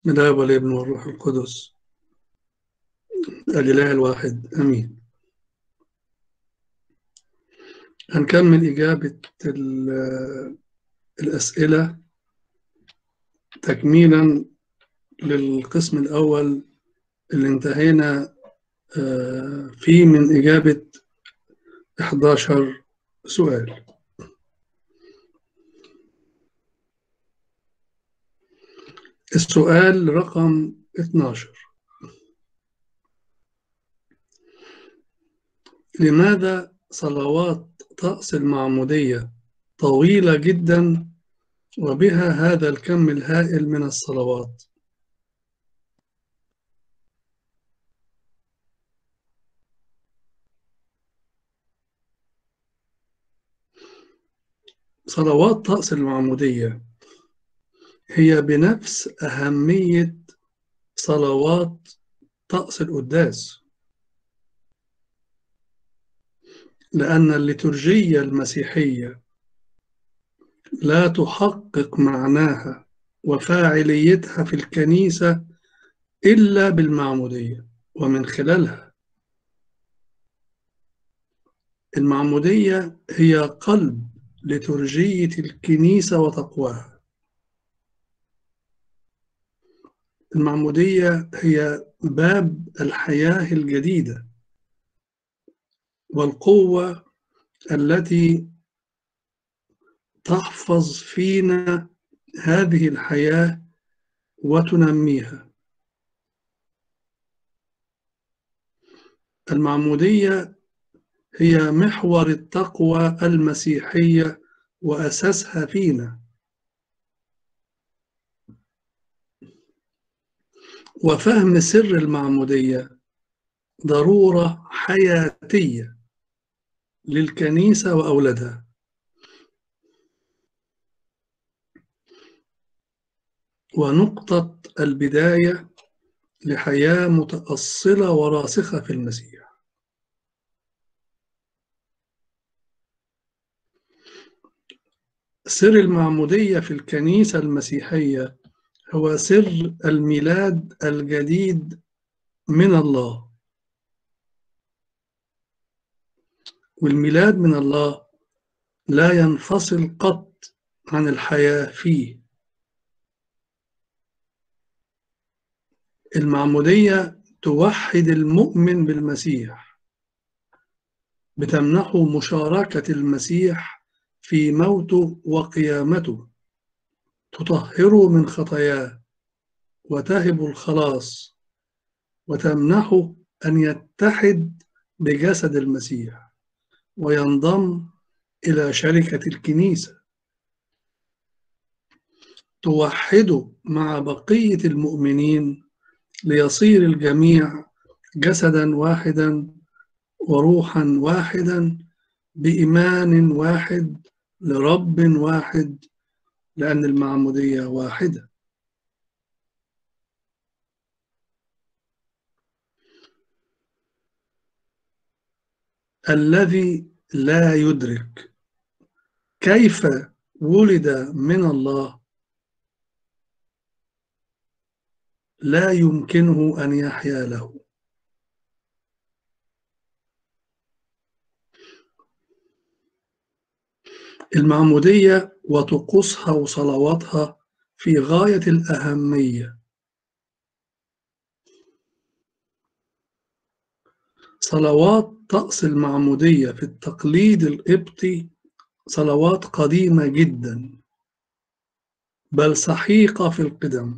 من الآب والابن والروح القدس الإله الواحد آمين هنكمل إجابة الأسئلة تكميلا للقسم الأول اللي انتهينا فيه من إجابة 11 سؤال السؤال رقم 12 لماذا صلوات طقس المعمودية طويلة جدا وبها هذا الكم الهائل من الصلوات صلوات طقس المعمودية هي بنفس أهمية صلوات طقس القداس لأن الليتورجية المسيحية لا تحقق معناها وفاعليتها في الكنيسة إلا بالمعمودية ومن خلالها المعمودية هي قلب لترجية الكنيسة وتقواها المعمودية هي باب الحياة الجديدة والقوة التي تحفظ فينا هذه الحياة وتنميها المعمودية هي محور التقوى المسيحية وأساسها فينا وفهم سر المعمودية ضرورة حياتية للكنيسة وأولادها ونقطة البداية لحياة متأصلة وراسخة في المسيح سر المعمودية في الكنيسة المسيحية هو سر الميلاد الجديد من الله والميلاد من الله لا ينفصل قط عن الحياة فيه المعمودية توحد المؤمن بالمسيح بتمنحه مشاركة المسيح في موته وقيامته تطهره من خطاياه وتهب الخلاص وتمنحه أن يتحد بجسد المسيح وينضم إلى شركة الكنيسة توحده مع بقية المؤمنين ليصير الجميع جسدا واحدا وروحا واحدا بإيمان واحد لرب واحد لأن المعمودية واحدة الذي لا يدرك كيف ولد من الله لا يمكنه أن يحيا له المعمودية وطقوسها وصلواتها في غاية الأهمية صلوات طقس المعمودية في التقليد القبطي صلوات قديمة جدا بل سحيقة في القدم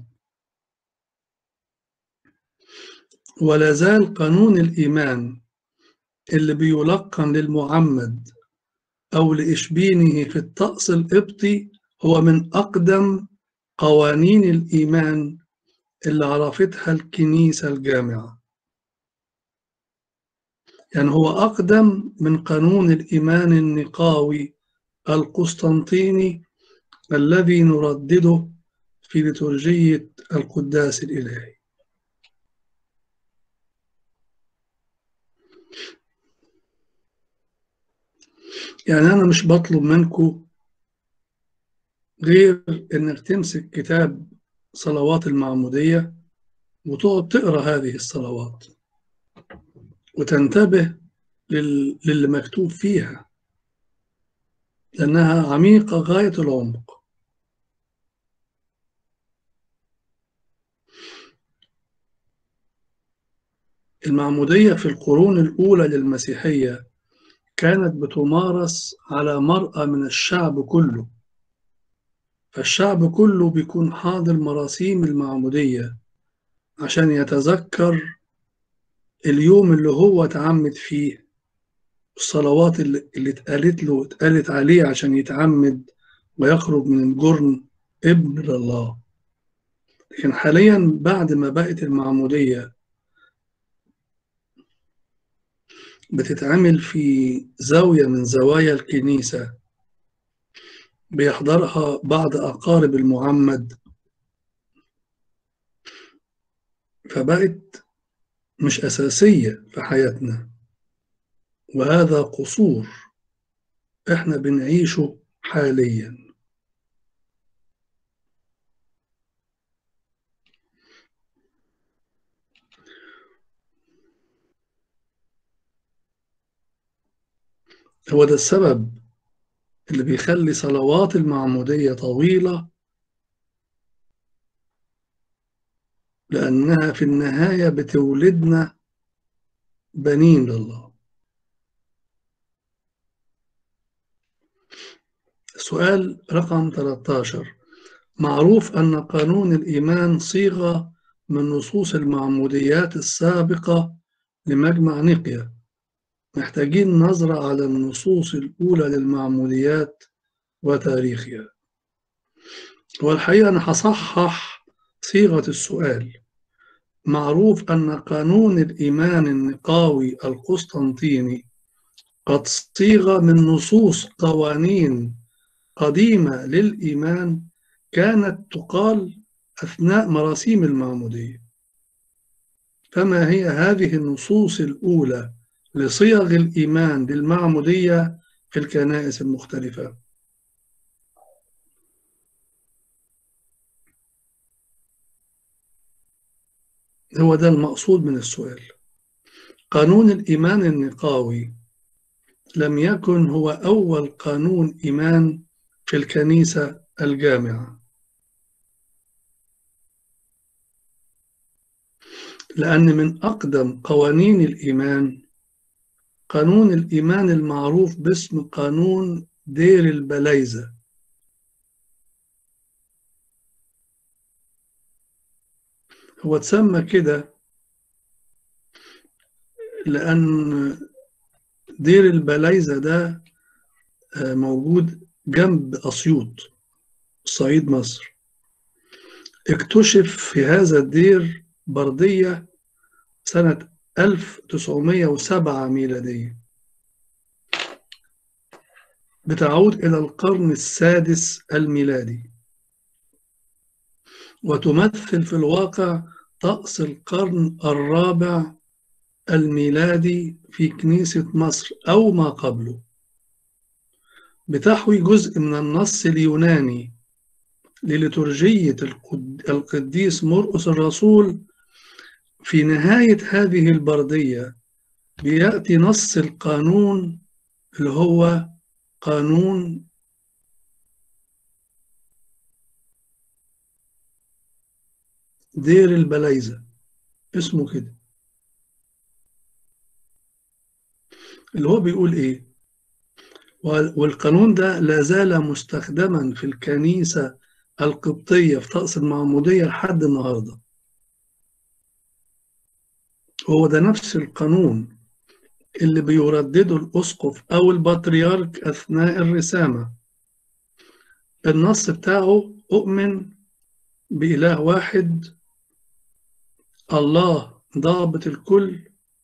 ولا زال قانون الإيمان اللي بيلقن للمعمد أو لإشبينه في الطقس القبطي هو من أقدم قوانين الإيمان اللي عرفتها الكنيسة الجامعة يعني هو أقدم من قانون الإيمان النقاوي القسطنطيني الذي نردده في لترجية القداس الإلهي يعني أنا مش بطلب منكم غير إنك تمسك كتاب صلوات المعمودية وتقعد تقرأ هذه الصلوات وتنتبه لل... للي مكتوب فيها لأنها عميقة غاية العمق المعمودية في القرون الأولى للمسيحية كانت بتمارس على مرأة من الشعب كله فالشعب كله بيكون حاضر مراسيم المعمودية عشان يتذكر اليوم اللي هو اتعمد فيه الصلوات اللي, اللي اتقالت له اتقالت عليه عشان يتعمد ويخرج من الجرن ابن لله لكن حاليا بعد ما بقت المعمودية بتتعمل في زاوية من زوايا الكنيسة بيحضرها بعض أقارب المعمد فبقت مش أساسية في حياتنا وهذا قصور احنا بنعيشه حاليا هو ده السبب اللي بيخلي صلوات المعمودية طويلة لأنها في النهاية بتولدنا بنين لله سؤال رقم 13 معروف أن قانون الإيمان صيغة من نصوص المعموديات السابقة لمجمع نقيا محتاجين نظرة على النصوص الأولى للمعموديات وتاريخها والحقيقة أنا هصحح صيغة السؤال معروف أن قانون الإيمان النقاوي القسطنطيني قد صيغ من نصوص قوانين قديمة للإيمان كانت تقال أثناء مراسيم المعمودية فما هي هذه النصوص الأولى لصيغ الإيمان بالمعمودية في الكنائس المختلفة هو ده المقصود من السؤال قانون الإيمان النقاوي لم يكن هو أول قانون إيمان في الكنيسة الجامعة لأن من أقدم قوانين الإيمان قانون الإيمان المعروف باسم قانون دير البلايزة هو تسمى كده لأن دير البلايزة ده موجود جنب أسيوط صعيد مصر اكتشف في هذا الدير بردية سنة 1907 ميلادية بتعود إلى القرن السادس الميلادي وتمثل في الواقع طقس القرن الرابع الميلادي في كنيسة مصر أو ما قبله بتحوي جزء من النص اليوناني لليتورجية القديس مرقس الرسول في نهاية هذه البردية بيأتي نص القانون اللي هو قانون دير البلايزة اسمه كده اللي هو بيقول ايه والقانون ده لا زال مستخدما في الكنيسة القبطية في طقس المعمودية لحد النهارده هو ده نفس القانون اللي بيردده الأسقف أو البطريرك أثناء الرسامة النص بتاعه أؤمن بإله واحد الله ضابط الكل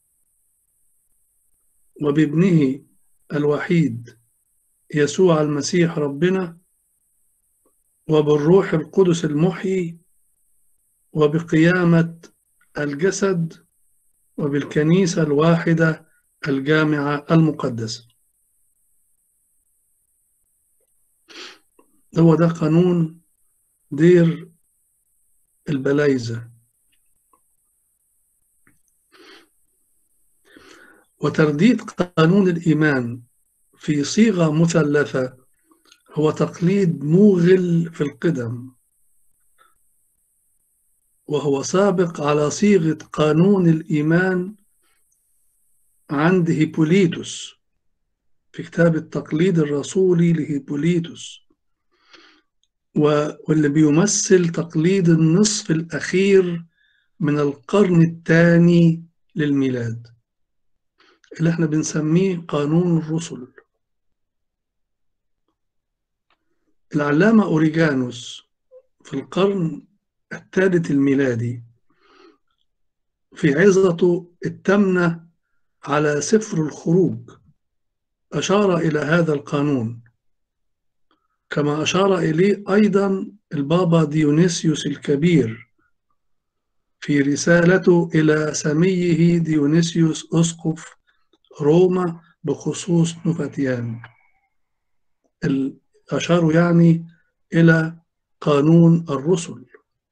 وبابنه الوحيد يسوع المسيح ربنا وبالروح القدس المحيي وبقيامة الجسد وبالكنيسة الواحدة الجامعة المقدسة هو ده قانون دير البلايزة وترديد قانون الإيمان في صيغة مثلثة هو تقليد موغل في القدم وهو سابق على صيغة قانون الإيمان عند هيبوليتوس في كتاب التقليد الرسولي لهيبوليتوس واللي بيمثل تقليد النصف الأخير من القرن الثاني للميلاد اللي احنا بنسميه قانون الرسل العلامة أوريجانوس في القرن الثالث الميلادي في عظته التامنة على سفر الخروج أشار إلى هذا القانون كما أشار إليه أيضا البابا ديونيسيوس الكبير في رسالته إلى سميه ديونيسيوس أسقف روما بخصوص نوفاتيان أشاروا يعني إلى قانون الرسل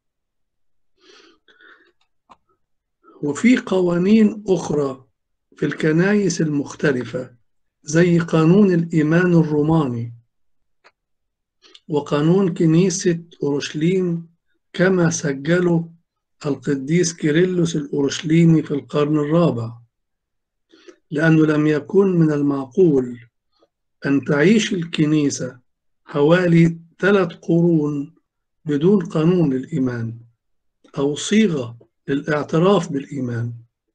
وفي قوانين أخرى في الكنائس المختلفة زي قانون الإيمان الروماني وقانون كنيسة أورشليم كما سجله القديس كيرلس الأورشليمي في القرن الرابع لأنه لم يكن من المعقول أن تعيش الكنيسة حوالي ثلاث قرون بدون قانون الإيمان أو صيغة للاعتراف بالإيمان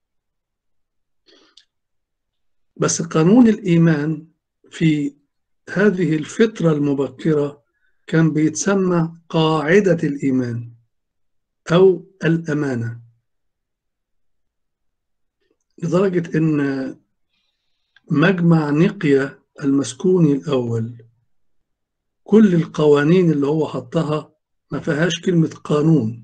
بس قانون الإيمان في هذه الفترة المبكرة كان بيتسمى قاعدة الإيمان أو الأمانة لدرجة أن مجمع نقية المسكوني الأول كل القوانين اللي هو حطها ما فيهاش كلمة قانون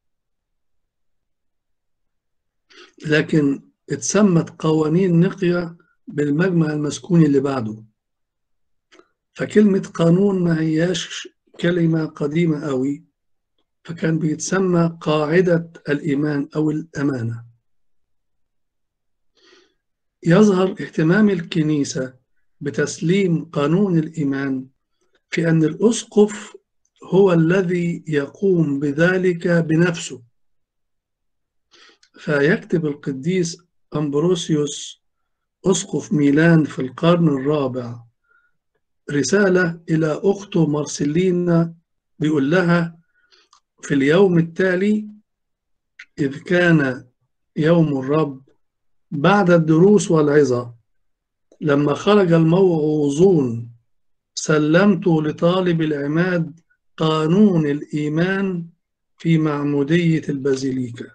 لكن اتسمت قوانين نقية بالمجمع المسكوني اللي بعده فكلمة قانون ما هياش كلمة قديمة قوي فكان بيتسمى قاعدة الإيمان أو الأمانة يظهر اهتمام الكنيسة بتسليم قانون الإيمان في أن الأسقف هو الذي يقوم بذلك بنفسه فيكتب القديس أمبروسيوس أسقف ميلان في القرن الرابع رسالة إلى أخته مارسيلينا بيقول لها في اليوم التالي إذ كان يوم الرب بعد الدروس والعظة لما خرج الموعوظون سلمت لطالب العماد قانون الإيمان في معمودية البازيليكا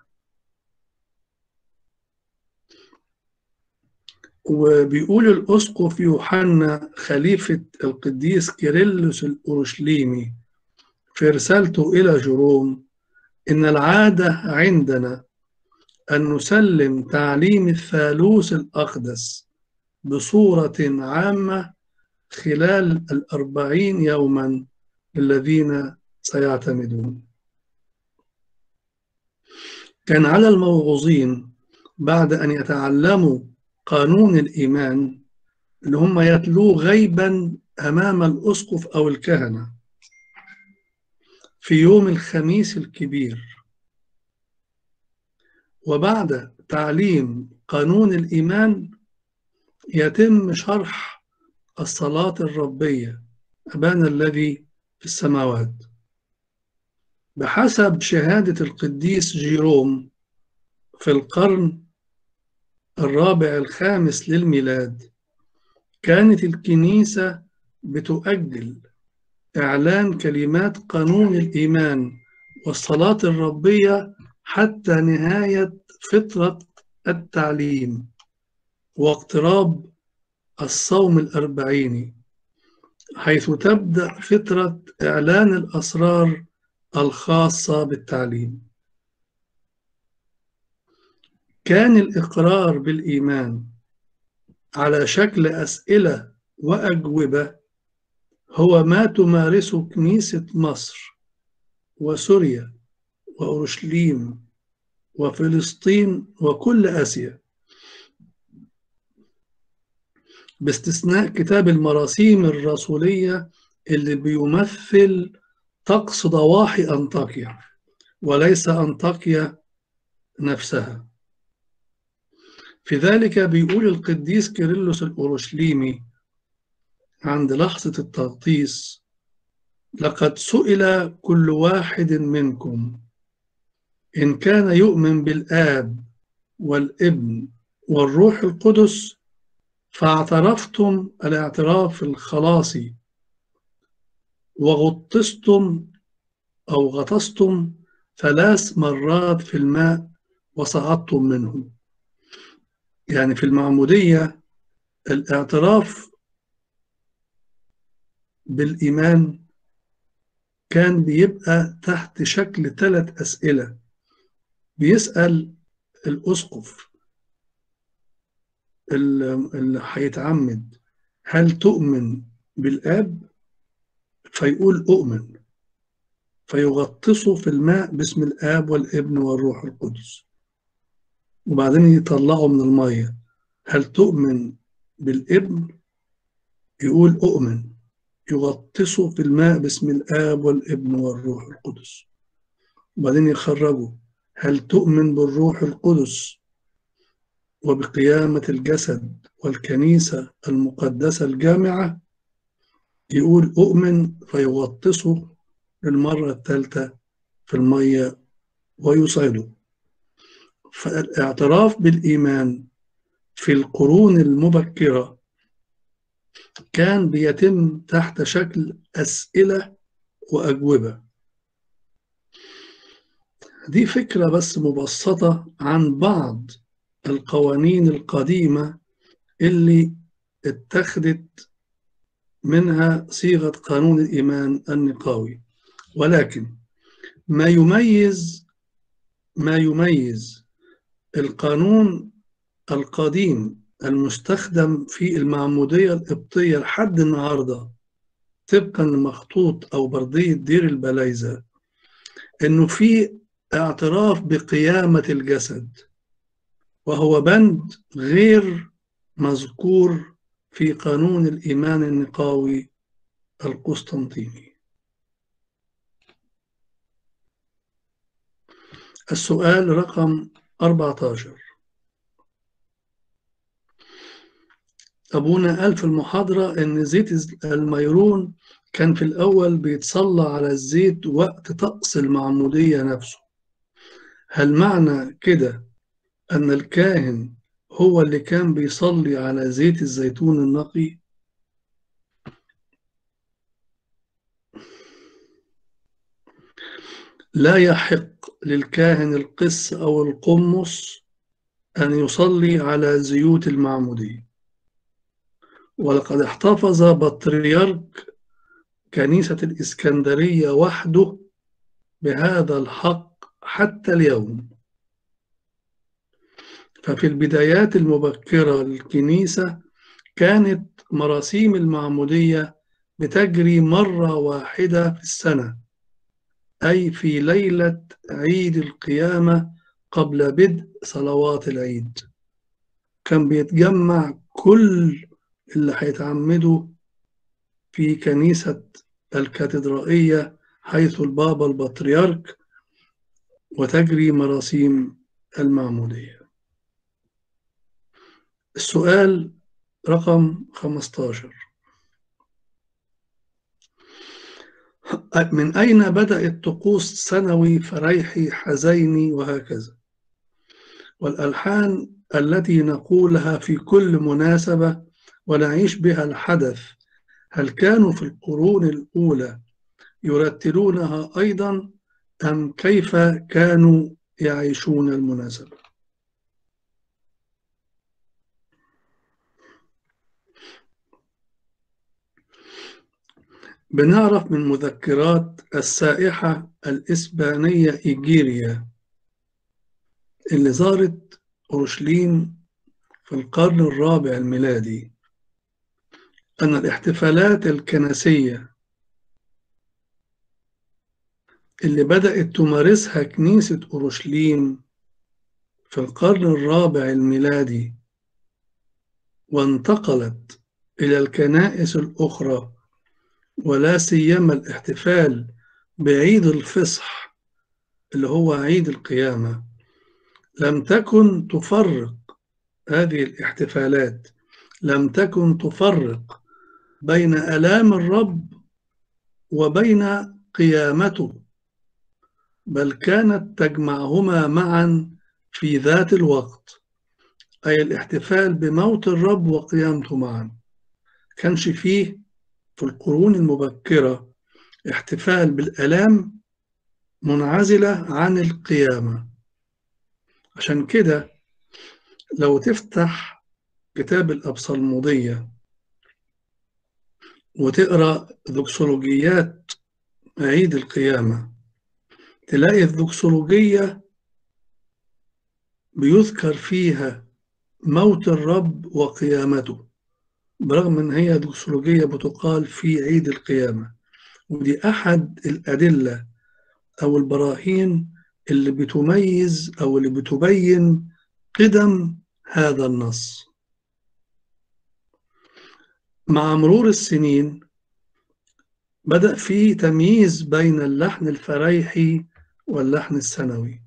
وبيقول الأسقف يوحنا خليفة القديس كيرلس الأورشليمي في رسالته إلى جروم إن العادة عندنا أن نسلم تعليم الثالوث الأقدس بصورة عامة خلال الأربعين يوما الذين سيعتمدون كان على الموعوظين بعد أن يتعلموا قانون الإيمان اللي هم يتلوه غيبا أمام الأسقف أو الكهنة في يوم الخميس الكبير وبعد تعليم قانون الإيمان يتم شرح الصلاة الربية أبانا الذي في السماوات بحسب شهادة القديس جيروم في القرن الرابع الخامس للميلاد كانت الكنيسة بتؤجل إعلان كلمات قانون الإيمان والصلاة الربية حتى نهاية فترة التعليم واقتراب الصوم الأربعيني حيث تبدأ فترة إعلان الأسرار الخاصة بالتعليم كان الإقرار بالإيمان على شكل أسئلة وأجوبة هو ما تمارسه كنيسة مصر وسوريا وأورشليم وفلسطين وكل آسيا باستثناء كتاب المراسيم الرسولية اللي بيمثل طقس ضواحي أنطاكيا وليس أنطاكيا نفسها في ذلك بيقول القديس كيرلس الأورشليمي عند لحظة التغطيس لقد سئل كل واحد منكم إن كان يؤمن بالآب والابن والروح القدس فاعترفتم الاعتراف الخلاصي وغطستم أو غطستم ثلاث مرات في الماء وصعدتم منه يعني في المعمودية الاعتراف بالإيمان كان بيبقى تحت شكل ثلاث أسئلة بيسأل الأسقف اللي هيتعمد هل تؤمن بالآب فيقول أؤمن فيغطسه في الماء باسم الآب والابن والروح القدس وبعدين يطلعه من المية هل تؤمن بالابن يقول أؤمن يغطسه في الماء باسم الآب والابن والروح القدس وبعدين يخرجه هل تؤمن بالروح القدس وبقيامة الجسد والكنيسة المقدسة الجامعة يقول أؤمن فيغطسه للمرة الثالثة في المية ويصعده فالاعتراف بالإيمان في القرون المبكرة كان بيتم تحت شكل أسئلة وأجوبة دي فكرة بس مبسطة عن بعض القوانين القديمة اللي اتخذت منها صيغة قانون الإيمان النقاوي ولكن ما يميز ما يميز القانون القديم المستخدم في المعمودية القبطية لحد النهاردة طبقا لمخطوط أو بردية دير البلايزة إنه في اعتراف بقيامة الجسد وهو بند غير مذكور في قانون الإيمان النقاوي القسطنطيني السؤال رقم 14 أبونا قال في المحاضرة إن زيت الميرون كان في الأول بيتصلى على الزيت وقت طقس المعمودية نفسه هل معنى كده أن الكاهن هو اللي كان بيصلي على زيت الزيتون النقي لا يحق للكاهن القس أو القمص أن يصلي على زيوت المعمودية ولقد احتفظ بطريرك كنيسة الإسكندرية وحده بهذا الحق حتى اليوم ففي البدايات المبكرة للكنيسة كانت مراسيم المعمودية بتجري مرة واحدة في السنة أي في ليلة عيد القيامة قبل بدء صلوات العيد كان بيتجمع كل اللي هيتعمدوا في كنيسة الكاتدرائية حيث البابا البطريرك وتجري مراسيم المعمودية السؤال رقم 15 من أين بدأت طقوس سنوي فريحي حزيني وهكذا والألحان التي نقولها في كل مناسبة ونعيش بها الحدث هل كانوا في القرون الأولى يرتلونها أيضا أم كيف كانوا يعيشون المناسبة بنعرف من مذكرات السائحة الإسبانية إيجيريا اللي زارت أورشليم في القرن الرابع الميلادي أن الاحتفالات الكنسية اللي بدأت تمارسها كنيسة أورشليم في القرن الرابع الميلادي وانتقلت إلى الكنائس الأخرى ولا سيما الاحتفال بعيد الفصح اللي هو عيد القيامة لم تكن تفرق هذه الاحتفالات لم تكن تفرق بين آلام الرب وبين قيامته بل كانت تجمعهما معا في ذات الوقت أي الاحتفال بموت الرب وقيامته معا كانش فيه في القرون المبكرة احتفال بالآلام منعزلة عن القيامة عشان كده لو تفتح كتاب الأبصالمودية وتقرأ دوكسولوجيات عيد القيامة تلاقي الدوكسولوجية بيذكر فيها موت الرب وقيامته برغم ان هي دوكسولوجية بتقال في عيد القيامة ودي احد الادلة او البراهين اللي بتميز او اللي بتبين قدم هذا النص مع مرور السنين بدأ في تمييز بين اللحن الفريحي واللحن السنوي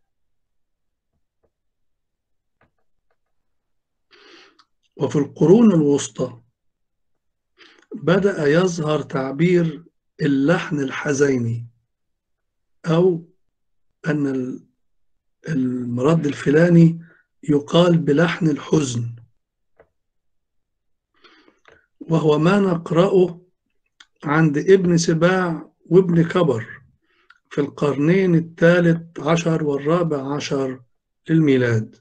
وفي القرون الوسطى بدأ يظهر تعبير اللحن الحزيني أو أن المرد الفلاني يقال بلحن الحزن وهو ما نقرأه عند ابن سباع وابن كبر في القرنين الثالث عشر والرابع عشر للميلاد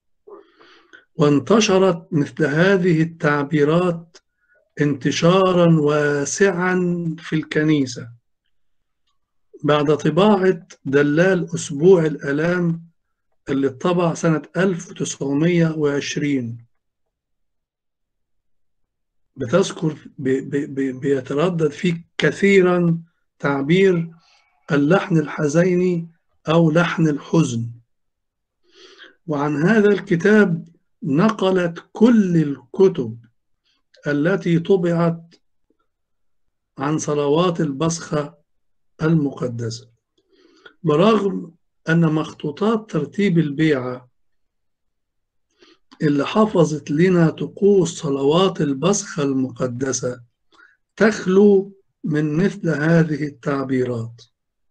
وانتشرت مثل هذه التعبيرات انتشارا واسعا في الكنيسة بعد طباعة دلال أسبوع الألام اللي اتطبع سنة 1920 بتذكر بي بي بيتردد فيه كثيرا تعبير اللحن الحزيني أو لحن الحزن وعن هذا الكتاب نقلت كل الكتب التي طبعت عن صلوات البصخة المقدسة برغم أن مخطوطات ترتيب البيعة اللي حفظت لنا طقوس صلوات البصخة المقدسة تخلو من مثل هذه التعبيرات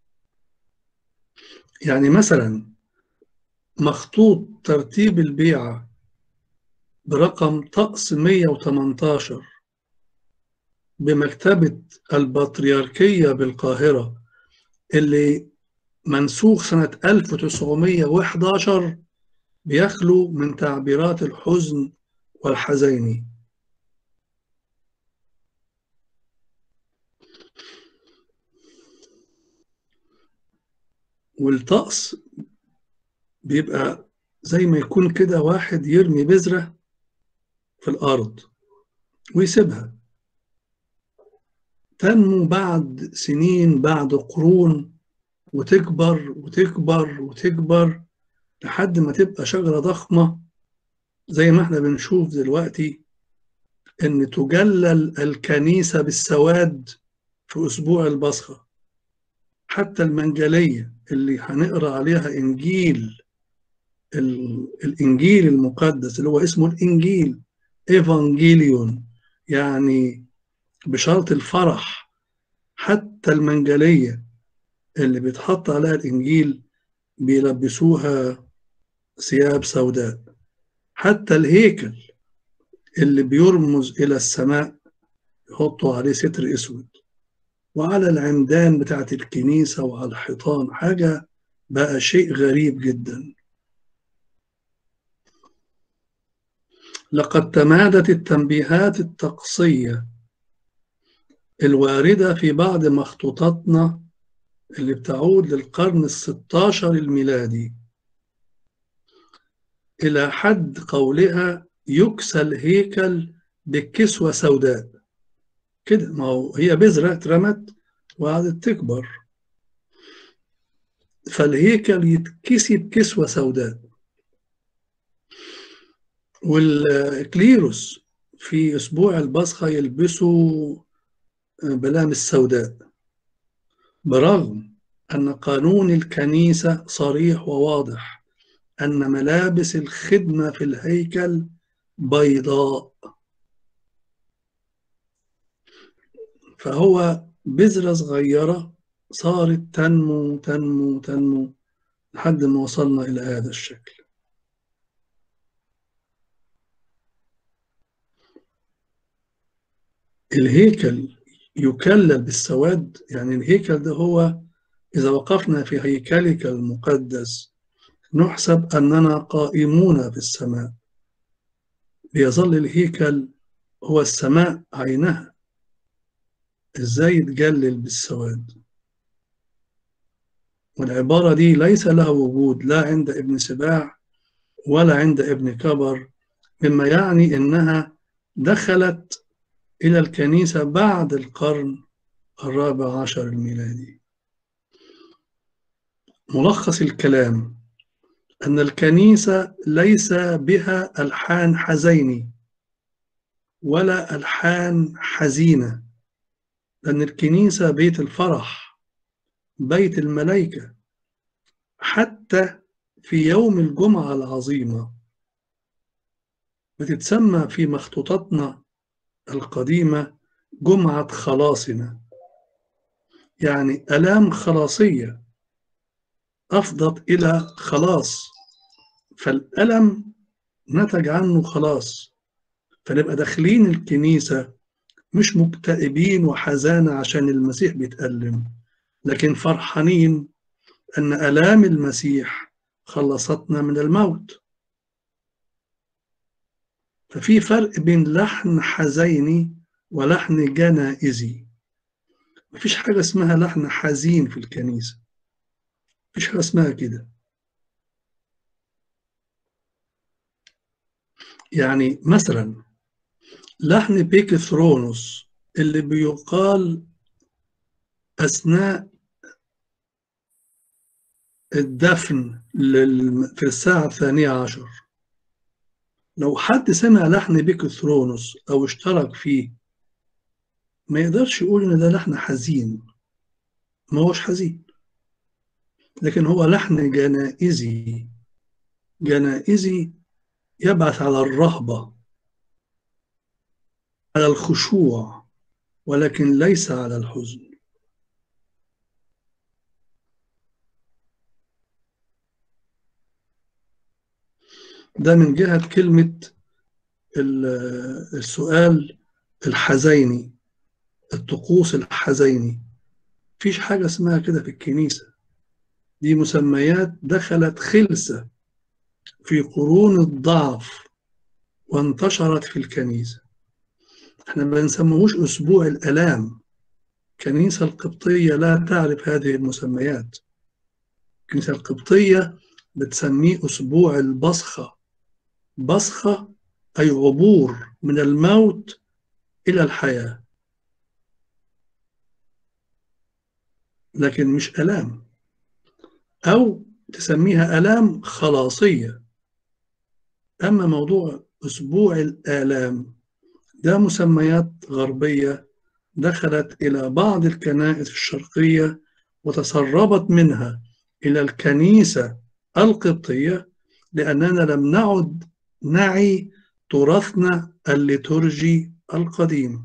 يعني مثلا مخطوط ترتيب البيعة برقم طقس 118 بمكتبة البطريركية بالقاهرة اللي منسوخ سنة 1911 بيخلو من تعبيرات الحزن والحزين والطقس بيبقى زي ما يكون كده واحد يرمي بذرة في الأرض ويسيبها تنمو بعد سنين بعد قرون وتكبر وتكبر وتكبر لحد ما تبقى شجرة ضخمة زي ما احنا بنشوف دلوقتي ان تجلل الكنيسة بالسواد في اسبوع البصخة حتى المنجلية اللي هنقرا عليها انجيل الانجيل المقدس اللي هو اسمه الانجيل ايفانجيليون يعني بشرط الفرح حتى المنجلية اللي بيتحط عليها الانجيل بيلبسوها ثياب سوداء حتى الهيكل اللي بيرمز إلى السماء يحطوا عليه ستر أسود وعلى العمدان بتاعت الكنيسة وعلى الحيطان حاجة بقى شيء غريب جدا لقد تمادت التنبيهات الطقسية الواردة في بعض مخطوطاتنا اللي بتعود للقرن الستاشر الميلادي إلى حد قولها يكسى الهيكل بكسوة سوداء كده ما هو هي بذرة اترمت وقعدت تكبر فالهيكل يتكسي بكسوة سوداء والكليروس في أسبوع البصخة يلبسوا بلامس سوداء برغم أن قانون الكنيسة صريح وواضح أن ملابس الخدمة في الهيكل بيضاء فهو بذرة صغيرة صارت تنمو تنمو تنمو لحد ما وصلنا إلى هذا الشكل الهيكل يكلل بالسواد يعني الهيكل ده هو إذا وقفنا في هيكلك المقدس نحسب أننا قائمون في السماء ليظل الهيكل هو السماء عينها إزاي يتجلل بالسواد والعبارة دي ليس لها وجود لا عند ابن سباع ولا عند ابن كبر مما يعني أنها دخلت إلى الكنيسة بعد القرن الرابع عشر الميلادي ملخص الكلام أن الكنيسة ليس بها ألحان حزيني ولا ألحان حزينة لأن الكنيسة بيت الفرح بيت الملائكة حتى في يوم الجمعة العظيمة بتتسمى في مخطوطاتنا القديمة جمعة خلاصنا يعني ألام خلاصية أفضت إلى خلاص فالألم نتج عنه خلاص فنبقى داخلين الكنيسة مش مكتئبين وحزانة عشان المسيح بيتألم لكن فرحانين أن ألام المسيح خلصتنا من الموت ففي فرق بين لحن حزيني ولحن جنائزي مفيش حاجة اسمها لحن حزين في الكنيسة مفيش حاجة اسمها كده يعني مثلا لحن بيك ثرونوس اللي بيقال أثناء الدفن في الساعة الثانية عشر لو حد سمع لحن بيك ثرونوس أو اشترك فيه ما يقدرش يقول إن ده لحن حزين ما هوش حزين لكن هو لحن جنائزي جنائزي يبعث على الرهبة على الخشوع ولكن ليس على الحزن ده من جهة كلمة السؤال الحزيني الطقوس الحزيني فيش حاجة اسمها كده في الكنيسة دي مسميات دخلت خلسة في قرون الضعف وانتشرت في الكنيسة احنا ما نسموهوش أسبوع الألام الكنيسة القبطية لا تعرف هذه المسميات الكنيسة القبطية بتسميه أسبوع البصخة بصخة أي عبور من الموت إلى الحياة لكن مش ألام أو تسميها ألام خلاصية أما موضوع أسبوع الآلام ده مسميات غربية دخلت إلى بعض الكنائس الشرقية وتسربت منها إلى الكنيسة القبطية لأننا لم نعد نعي تراثنا الليتورجي القديم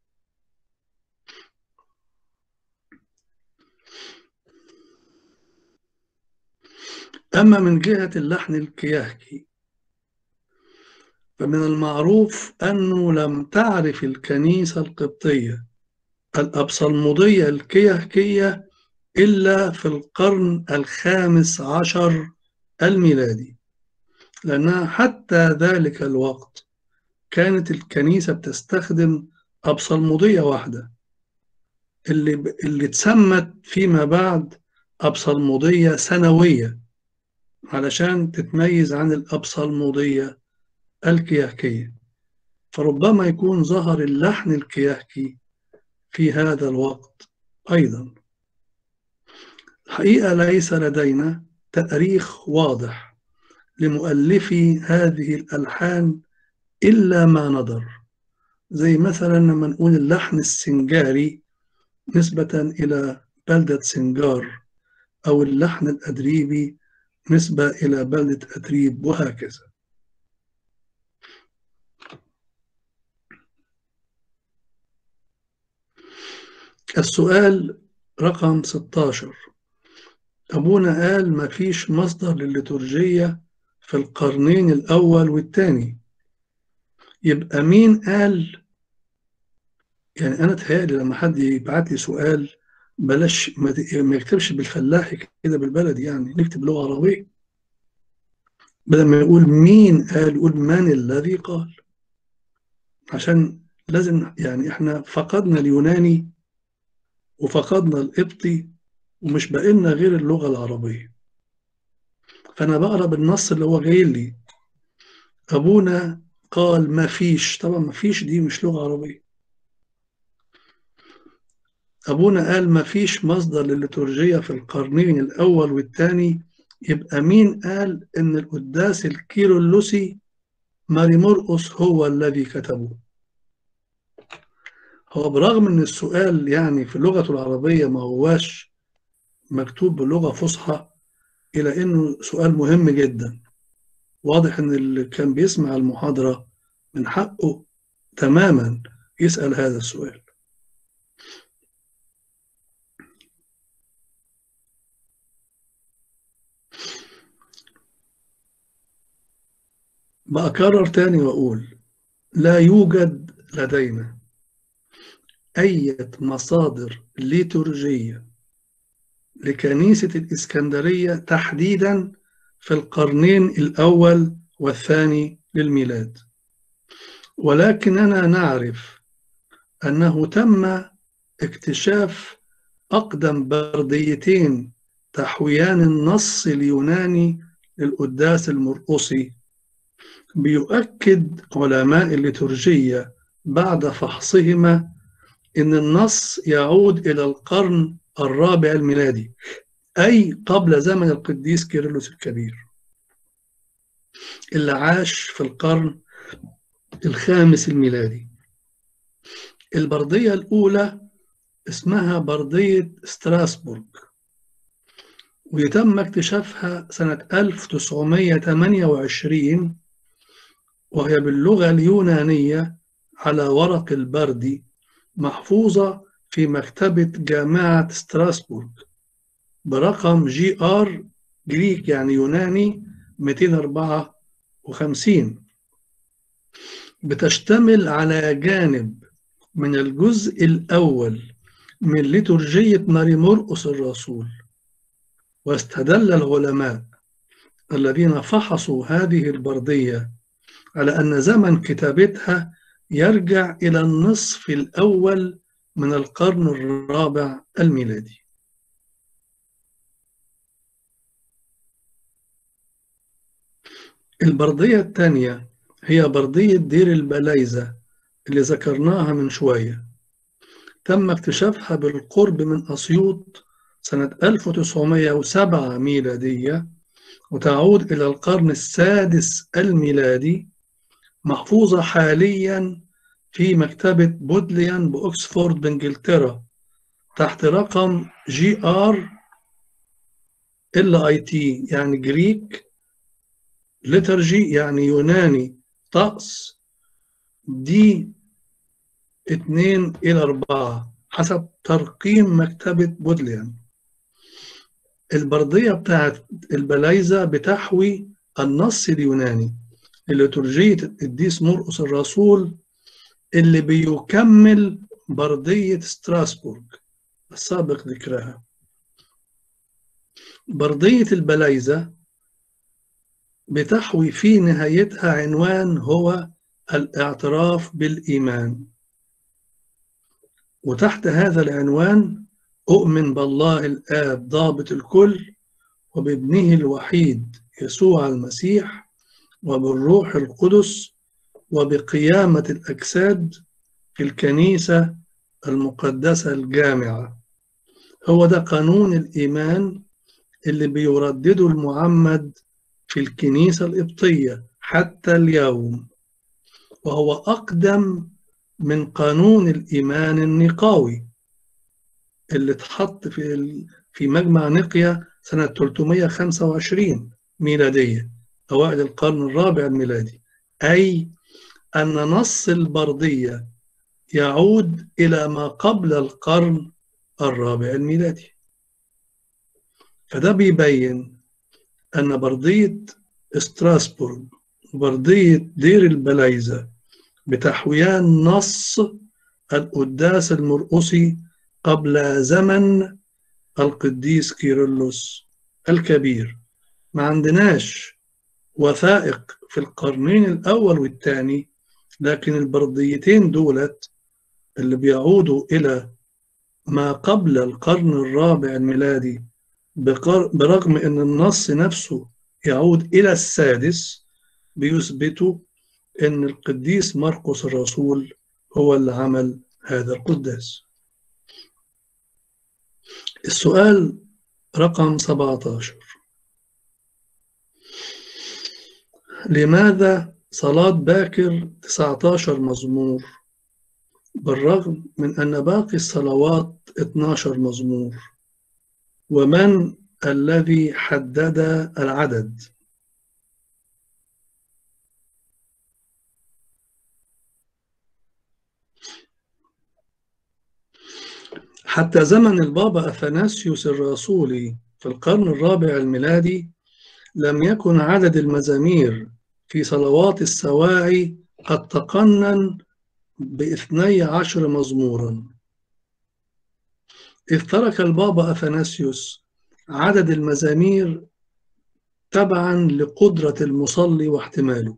أما من جهة اللحن الكياهكي فمن المعروف أنه لم تعرف الكنيسة القبطية الأبصلمودية الكيهكية إلا في القرن الخامس عشر الميلادي لأنها حتى ذلك الوقت كانت الكنيسة بتستخدم أبصلمودية واحدة اللي, اللي تسمت فيما بعد أبصلمودية سنوية علشان تتميز عن الأبصلمودية الكيهكية فربما يكون ظهر اللحن الكيهكي في هذا الوقت أيضا حقيقة ليس لدينا تاريخ واضح لمؤلفي هذه الألحان إلا ما نظر زي مثلا لما نقول اللحن السنجاري نسبة إلى بلدة سنجار أو اللحن الأدريبي نسبة إلى بلدة أدريب وهكذا السؤال رقم 16 أبونا قال ما فيش مصدر للليتورجية في القرنين الأول والثاني يبقى مين قال يعني أنا تهيألي لما حد يبعت لي سؤال بلاش ما يكتبش بالفلاحي كده بالبلدي يعني نكتب لغة عربية بدل ما يقول مين قال يقول من الذي قال عشان لازم يعني احنا فقدنا اليوناني وفقدنا القبطي ومش باقي لنا غير اللغة العربية فأنا بقرا بالنص اللي هو جاي لي أبونا قال ما فيش طبعا ما فيش دي مش لغة عربية أبونا قال ما فيش مصدر للليتورجية في القرنين الأول والثاني يبقى مين قال إن القداس الكيرلسي ماري مرقس هو الذي كتبه هو برغم ان السؤال يعني في اللغة العربية ما هواش مكتوب بلغة فصحى إلى إنه سؤال مهم جدا واضح إن اللي كان بيسمع المحاضرة من حقه تماما يسأل هذا السؤال بأكرر تاني وأقول لا يوجد لدينا أي مصادر ليتورجية لكنيسة الإسكندرية تحديدا في القرنين الأول والثاني للميلاد ولكننا نعرف أنه تم اكتشاف أقدم برديتين تحويان النص اليوناني للقداس المرقصي بيؤكد علماء الليتورجية بعد فحصهما إن النص يعود إلى القرن الرابع الميلادي أي قبل زمن القديس كيرلس الكبير اللي عاش في القرن الخامس الميلادي البردية الأولى اسمها بردية ستراسبورغ ويتم اكتشافها سنة 1928 وهي باللغة اليونانية على ورق البردي محفوظة في مكتبة جامعة ستراسبورغ برقم جي آر جريك يعني يوناني 254 بتشتمل على جانب من الجزء الأول من ليتورجية ماري مرقس الرسول واستدل العلماء الذين فحصوا هذه البردية على أن زمن كتابتها يرجع إلى النصف الأول من القرن الرابع الميلادي البردية الثانية هي بردية دير البلايزة اللي ذكرناها من شوية تم اكتشافها بالقرب من أسيوط سنة 1907 ميلادية وتعود إلى القرن السادس الميلادي محفوظة حاليا في مكتبة بودليان بأكسفورد بإنجلترا تحت رقم جي آر ال اي تي يعني جريك ليترجي يعني يوناني طقس دي اتنين إلى أربعة حسب ترقيم مكتبة بودليان البردية بتاعت البلايزة بتحوي النص اليوناني لليتورجية القديس مرقس الرسول اللي بيكمل بردية ستراسبورغ السابق ذكرها بردية البلايزة بتحوي في نهايتها عنوان هو الاعتراف بالإيمان وتحت هذا العنوان أؤمن بالله الآب ضابط الكل وبابنه الوحيد يسوع المسيح وبالروح القدس وبقيامة الأجساد في الكنيسة المقدسة الجامعة هو ده قانون الإيمان اللي بيردده المعمد في الكنيسة القبطية حتى اليوم وهو أقدم من قانون الإيمان النقاوي اللي اتحط في في مجمع نقيا سنة 325 ميلادية أوائل القرن الرابع الميلادي أي أن نص البردية يعود إلى ما قبل القرن الرابع الميلادي فده بيبين أن بردية ستراسبورغ وبردية دير البلايزة بتحويان نص القداس المرقسي قبل زمن القديس كيرلس الكبير ما عندناش وثائق في القرنين الأول والثاني لكن البرديتين دولت اللي بيعودوا إلى ما قبل القرن الرابع الميلادي برغم أن النص نفسه يعود إلى السادس بيثبتوا أن القديس مرقس الرسول هو اللي عمل هذا القداس السؤال رقم 17 لماذا صلاة باكر 19 مزمور بالرغم من أن باقي الصلوات 12 مزمور ومن الذي حدد العدد حتى زمن البابا أثناسيوس الرسولي في القرن الرابع الميلادي لم يكن عدد المزامير في صلوات السواعي قد تقنن باثني عشر مزمورا إذ ترك البابا أثناسيوس عدد المزامير تبعا لقدرة المصلي واحتماله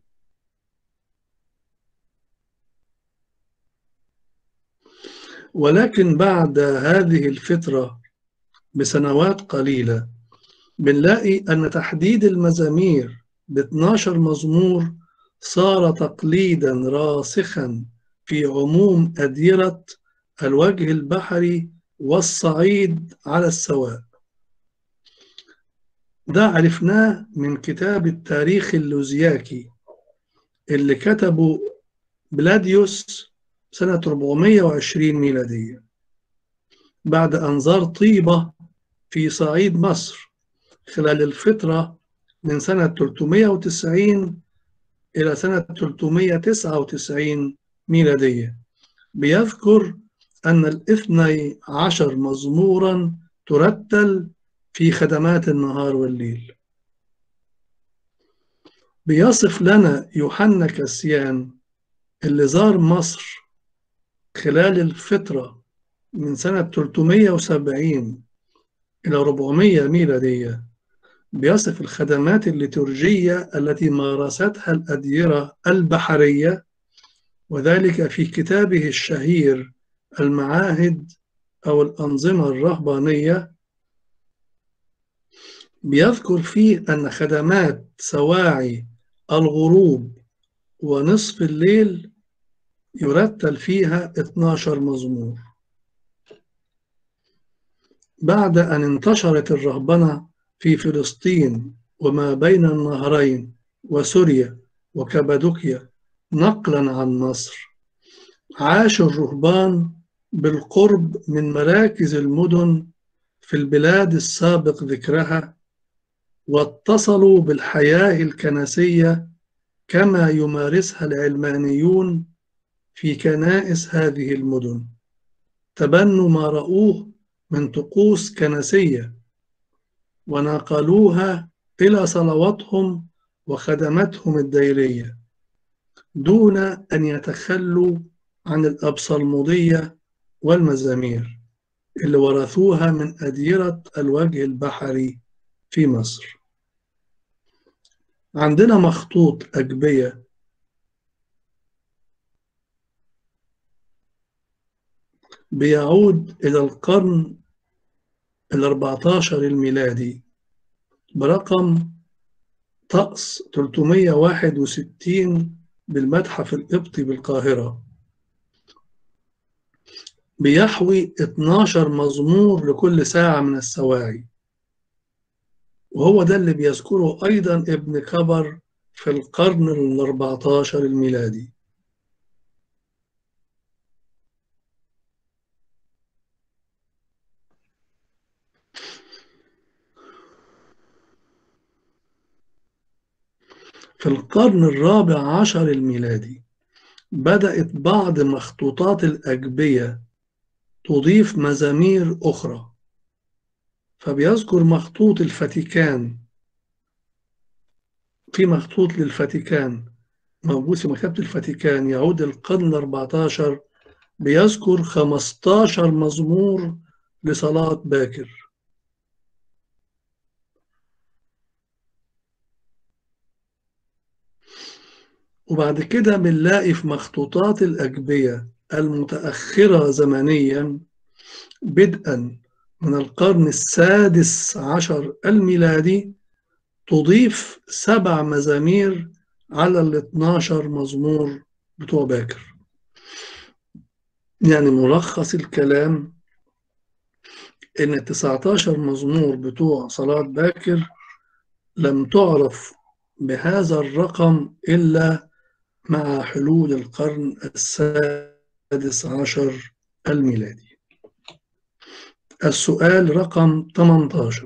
ولكن بعد هذه الفترة بسنوات قليلة بنلاقي أن تحديد المزامير ب 12 مزمور صار تقليدا راسخا في عموم أديرة الوجه البحري والصعيد على السواء ده عرفناه من كتاب التاريخ اللوزياكي اللي كتبه بلاديوس سنة 420 ميلادية بعد أن زار طيبة في صعيد مصر خلال الفترة من سنة 390 إلى سنة 399 ميلادية بيذكر أن الاثني عشر مزمورا ترتل في خدمات النهار والليل بيصف لنا يوحنا كاسيان اللي زار مصر خلال الفترة من سنة 370 إلى 400 ميلادية بيصف الخدمات الليتورجية التي مارستها الأديرة البحرية وذلك في كتابه الشهير المعاهد أو الأنظمة الرهبانية بيذكر فيه أن خدمات سواعي الغروب ونصف الليل يرتل فيها 12 مزمور بعد أن انتشرت الرهبنة في فلسطين وما بين النهرين وسوريا وكبادوكيا نقلا عن مصر عاش الرهبان بالقرب من مراكز المدن في البلاد السابق ذكرها واتصلوا بالحياة الكنسية كما يمارسها العلمانيون في كنائس هذه المدن تبنوا ما رأوه من طقوس كنسية ونقلوها إلى صلواتهم وخدماتهم الديرية دون أن يتخلوا عن الأبصلمودية والمزامير اللي ورثوها من أديرة الوجه البحري في مصر عندنا مخطوط أجبية بيعود إلى القرن ال14 الميلادي برقم طقس 361 بالمتحف القبطي بالقاهرة بيحوي 12 مزمور لكل ساعة من السواعي وهو ده اللي بيذكره أيضا ابن كبر في القرن ال 14 الميلادي في القرن الرابع عشر الميلادي بدأت بعض مخطوطات الأجبية تضيف مزامير أخرى فبيذكر مخطوط الفاتيكان في مخطوط للفاتيكان موجود في مكتبة الفاتيكان يعود القرن 14 بيذكر 15 مزمور لصلاة باكر وبعد كده بنلاقي في مخطوطات الأجبية المتأخرة زمنيا بدءا من القرن السادس عشر الميلادي تضيف سبع مزامير على ال 12 مزمور بتوع باكر يعني ملخص الكلام ان ال 19 مزمور بتوع صلاة باكر لم تعرف بهذا الرقم إلا مع حلول القرن السادس عشر الميلادي السؤال رقم 18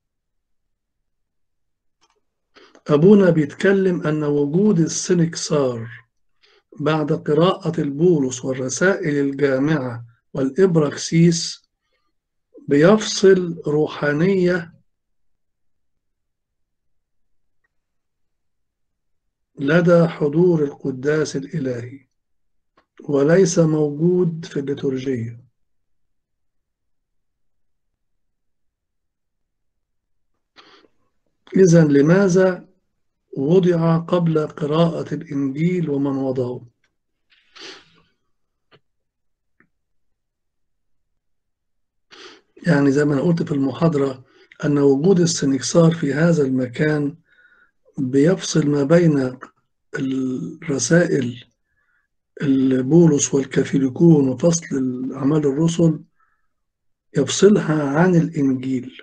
أبونا بيتكلم أن وجود السنكسار بعد قراءة البولس والرسائل الجامعة والإبراكسيس بيفصل روحانية لدى حضور القداس الإلهي وليس موجود في الليتورجية إذا لماذا وضع قبل قراءة الإنجيل ومن وضعه يعني زي ما أنا قلت في المحاضرة أن وجود السنكسار في هذا المكان بيفصل ما بين الرسائل البولس والكاثوليكون وفصل أعمال الرسل يفصلها عن الإنجيل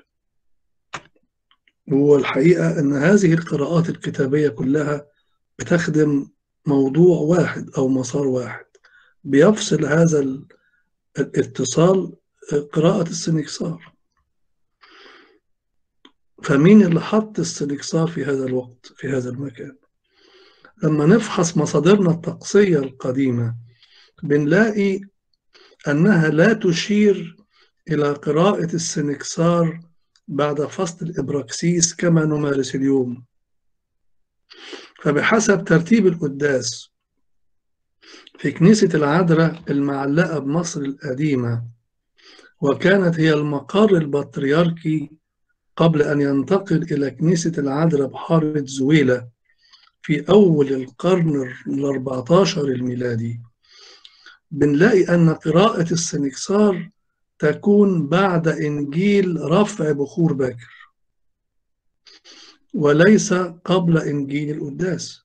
والحقيقة أن هذه القراءات الكتابية كلها بتخدم موضوع واحد أو مسار واحد بيفصل هذا الاتصال قراءة السنكسار فمين اللي حط السنكسار في هذا الوقت في هذا المكان لما نفحص مصادرنا الطقسية القديمة بنلاقي أنها لا تشير إلى قراءة السنكسار بعد فصل الإبراكسيس كما نمارس اليوم فبحسب ترتيب القداس في كنيسة العذراء المعلقة بمصر القديمة وكانت هي المقر البطريركي قبل أن ينتقل إلى كنيسة العذراء بحارة زويلة في أول القرن ال14 الميلادي بنلاقي أن قراءة السنكسار تكون بعد إنجيل رفع بخور باكر وليس قبل إنجيل القداس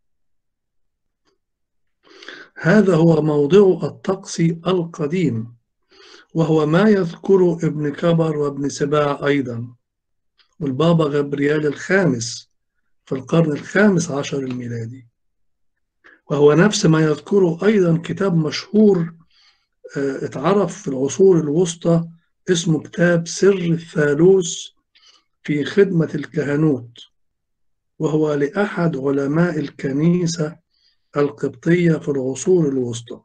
هذا هو موضوع الطقس القديم وهو ما يذكره ابن كبر وابن سباع أيضا والبابا غبريال الخامس في القرن الخامس عشر الميلادي وهو نفس ما يذكره أيضا كتاب مشهور اتعرف في العصور الوسطى اسمه كتاب سر الثالوث في خدمة الكهنوت وهو لأحد علماء الكنيسة القبطية في العصور الوسطى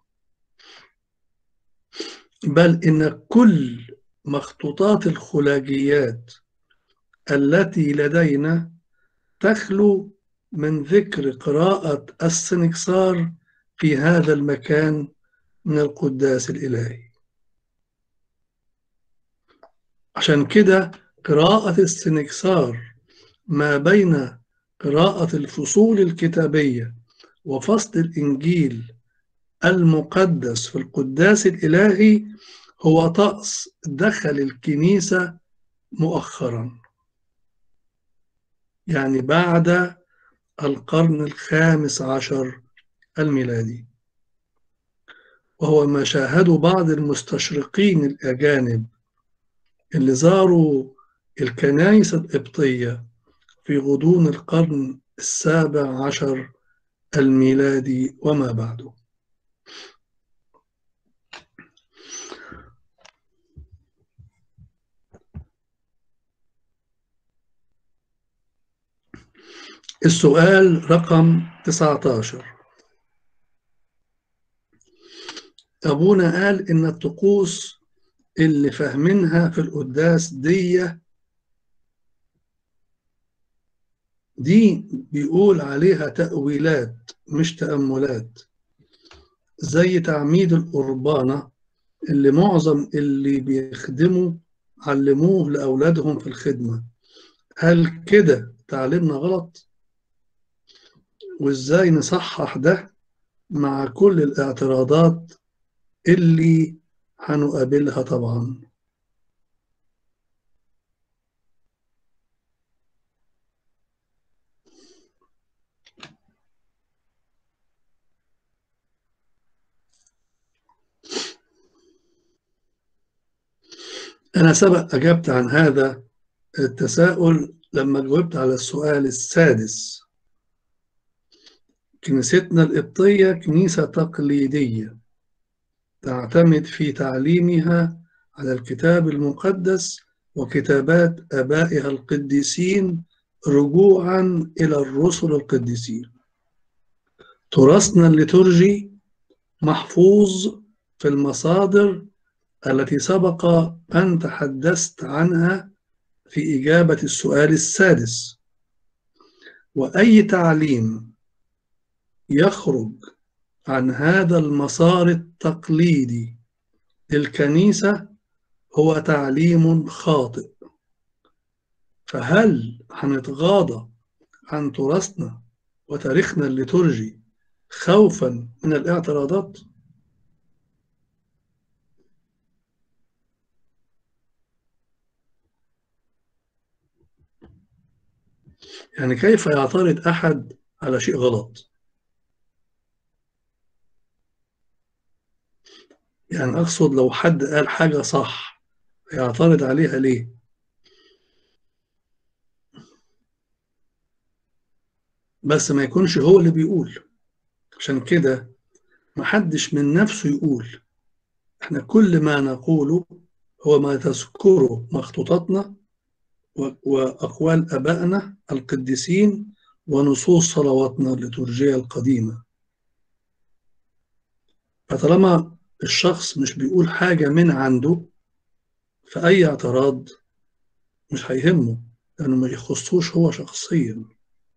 بل إن كل مخطوطات الخلاجيات التي لدينا تخلو من ذكر قراءة السنكسار في هذا المكان من القداس الإلهي عشان كده قراءة السنكسار ما بين قراءة الفصول الكتابية وفصل الإنجيل المقدس في القداس الإلهي هو طقس دخل الكنيسة مؤخرا يعني بعد القرن الخامس عشر الميلادي وهو ما شاهده بعض المستشرقين الأجانب اللي زاروا الكنائس القبطية في غضون القرن السابع عشر الميلادي وما بعده السؤال رقم 19 أبونا قال إن الطقوس اللي فاهمينها في القداس دي دي بيقول عليها تأويلات مش تأملات زي تعميد القربانة اللي معظم اللي بيخدموا علموه لأولادهم في الخدمة هل كده تعليمنا غلط؟ وإزاي نصحح ده مع كل الاعتراضات اللي هنقابلها طبعا أنا سبق أجبت عن هذا التساؤل لما جاوبت على السؤال السادس كنيستنا القبطية كنيسة تقليدية تعتمد في تعليمها على الكتاب المقدس وكتابات آبائها القديسين رجوعا إلى الرسل القديسين تراثنا الليتورجي محفوظ في المصادر التي سبق أن تحدثت عنها في إجابة السؤال السادس وأي تعليم يخرج عن هذا المسار التقليدي للكنيسة هو تعليم خاطئ فهل هنتغاضى عن تراثنا وتاريخنا الليتورجي خوفا من الاعتراضات؟ يعني كيف يعترض أحد على شيء غلط؟ يعني أقصد لو حد قال حاجة صح يعترض عليها ليه؟ بس ما يكونش هو اللي بيقول عشان كده محدش من نفسه يقول احنا كل ما نقوله هو ما تذكره مخطوطاتنا وأقوال أبائنا القديسين ونصوص صلواتنا الليتورجية القديمة فطالما الشخص مش بيقول حاجة من عنده فأي اعتراض مش هيهمه لأنه ما يخصوش هو شخصيا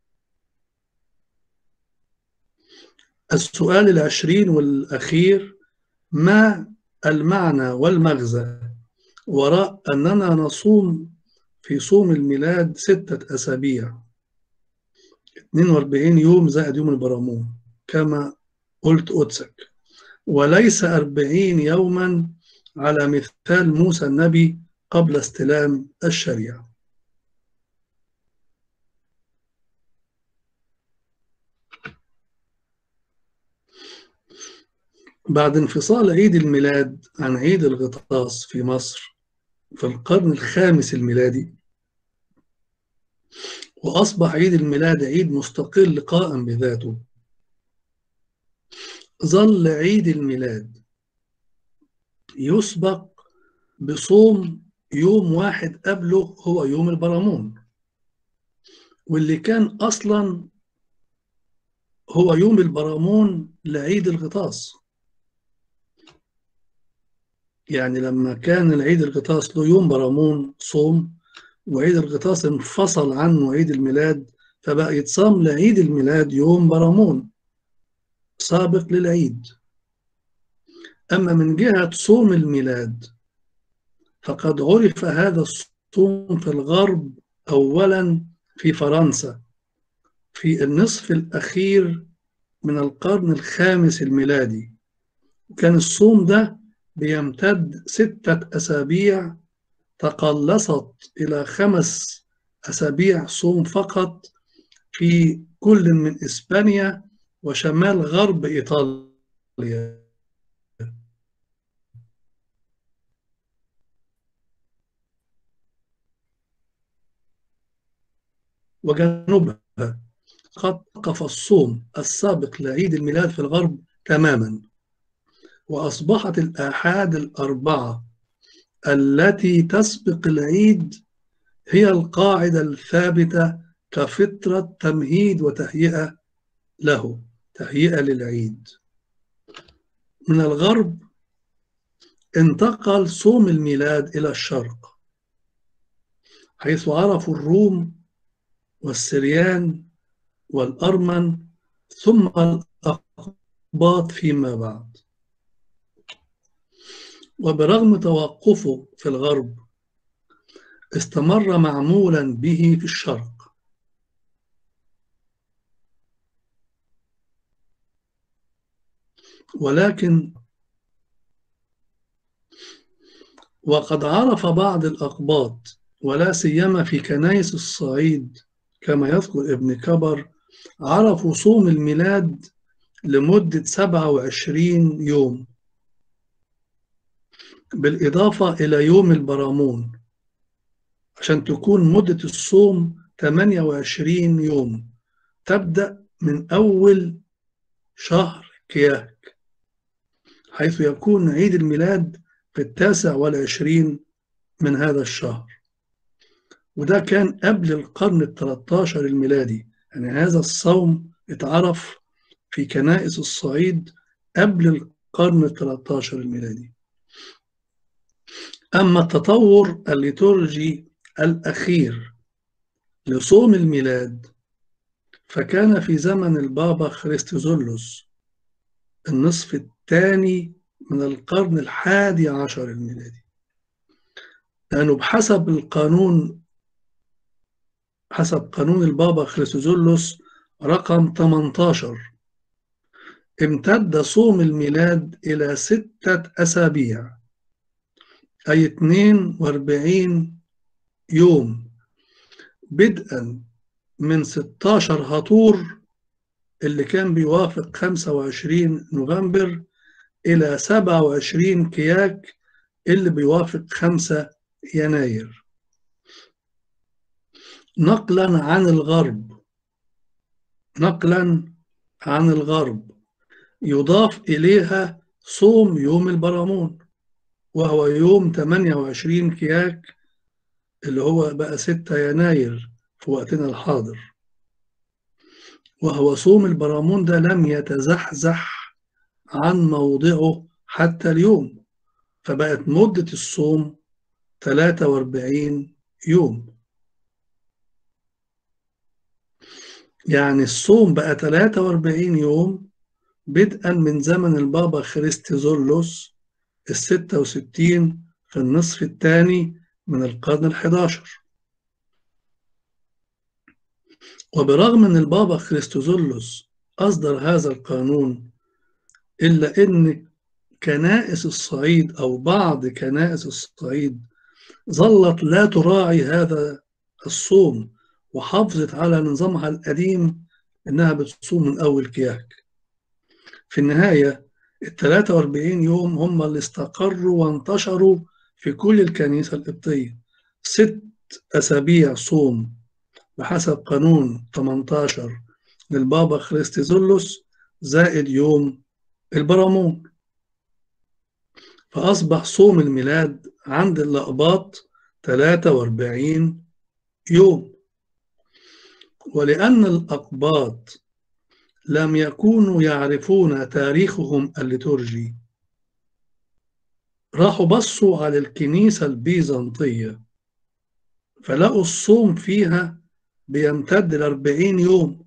السؤال العشرين والأخير ما المعنى والمغزى وراء أننا نصوم في صوم الميلاد ستة أسابيع 42 يوم زائد يوم البرامون كما قلت قدسك وليس أربعين يوما على مثال موسى النبي قبل استلام الشريعة بعد انفصال عيد الميلاد عن عيد الغطاس في مصر في القرن الخامس الميلادي وأصبح عيد الميلاد عيد مستقل قائم بذاته ظل عيد الميلاد يسبق بصوم يوم واحد قبله هو يوم البرامون واللي كان أصلا هو يوم البرامون لعيد الغطاس يعني لما كان العيد الغطاس له يوم برامون صوم وعيد الغطاس انفصل عنه عيد الميلاد فبقى يتصام لعيد الميلاد يوم برامون سابق للعيد أما من جهة صوم الميلاد فقد عرف هذا الصوم في الغرب أولا في فرنسا في النصف الأخير من القرن الخامس الميلادي كان الصوم ده بيمتد ستة أسابيع تقلصت إلى خمس أسابيع صوم فقط في كل من إسبانيا وشمال غرب إيطاليا وجنوبها قد وقف الصوم السابق لعيد الميلاد في الغرب تماما وأصبحت الآحاد الأربعة التي تسبق العيد هي القاعدة الثابتة كفترة تمهيد وتهيئة له تهيئة للعيد من الغرب انتقل صوم الميلاد إلى الشرق حيث عرفوا الروم والسريان والأرمن ثم الأقباط فيما بعد وبرغم توقفه في الغرب استمر معمولا به في الشرق ولكن وقد عرف بعض الأقباط ولا سيما في كنائس الصعيد كما يذكر ابن كبر عرفوا صوم الميلاد لمدة 27 يوم بالإضافة إلى يوم البرامون عشان تكون مدة الصوم 28 يوم تبدأ من أول شهر كياك حيث يكون عيد الميلاد في التاسع والعشرين من هذا الشهر وده كان قبل القرن الثلاثاشر الميلادي يعني هذا الصوم اتعرف في كنائس الصعيد قبل القرن الثلاثاشر الميلادي أما التطور الليتورجي الأخير لصوم الميلاد فكان في زمن البابا خريستوزولوس النصف الثاني من القرن الحادي عشر الميلادي لأنه بحسب القانون حسب قانون البابا خريستوزولوس رقم 18 امتد صوم الميلاد إلى ستة أسابيع أي 42 يوم بدءا من 16 هطور اللي كان بيوافق 25 نوفمبر إلى 27 كياك اللي بيوافق 5 يناير نقلا عن الغرب نقلا عن الغرب يضاف إليها صوم يوم البرامون وهو يوم 28 كياك اللي هو بقى 6 يناير في وقتنا الحاضر وهو صوم البرامون ده لم يتزحزح عن موضعه حتى اليوم فبقت مدة الصوم 43 يوم يعني الصوم بقى 43 يوم بدءا من زمن البابا خريستيزولوس ال 66 في النصف الثاني من القرن الحداشر وبرغم أن البابا خريستوزولوس أصدر هذا القانون إلا أن كنائس الصعيد أو بعض كنائس الصعيد ظلت لا تراعي هذا الصوم وحافظت على نظامها القديم إنها بتصوم من أول كياك في النهاية ال 43 يوم هم اللي استقروا وانتشروا في كل الكنيسة القبطية ست أسابيع صوم بحسب قانون 18 للبابا خريستيزولوس زائد يوم البرامون فأصبح صوم الميلاد عند الأقباط 43 يوم ولأن الأقباط لم يكونوا يعرفون تاريخهم الليتورجي راحوا بصوا على الكنيسة البيزنطية فلقوا الصوم فيها بيمتد لأربعين يوم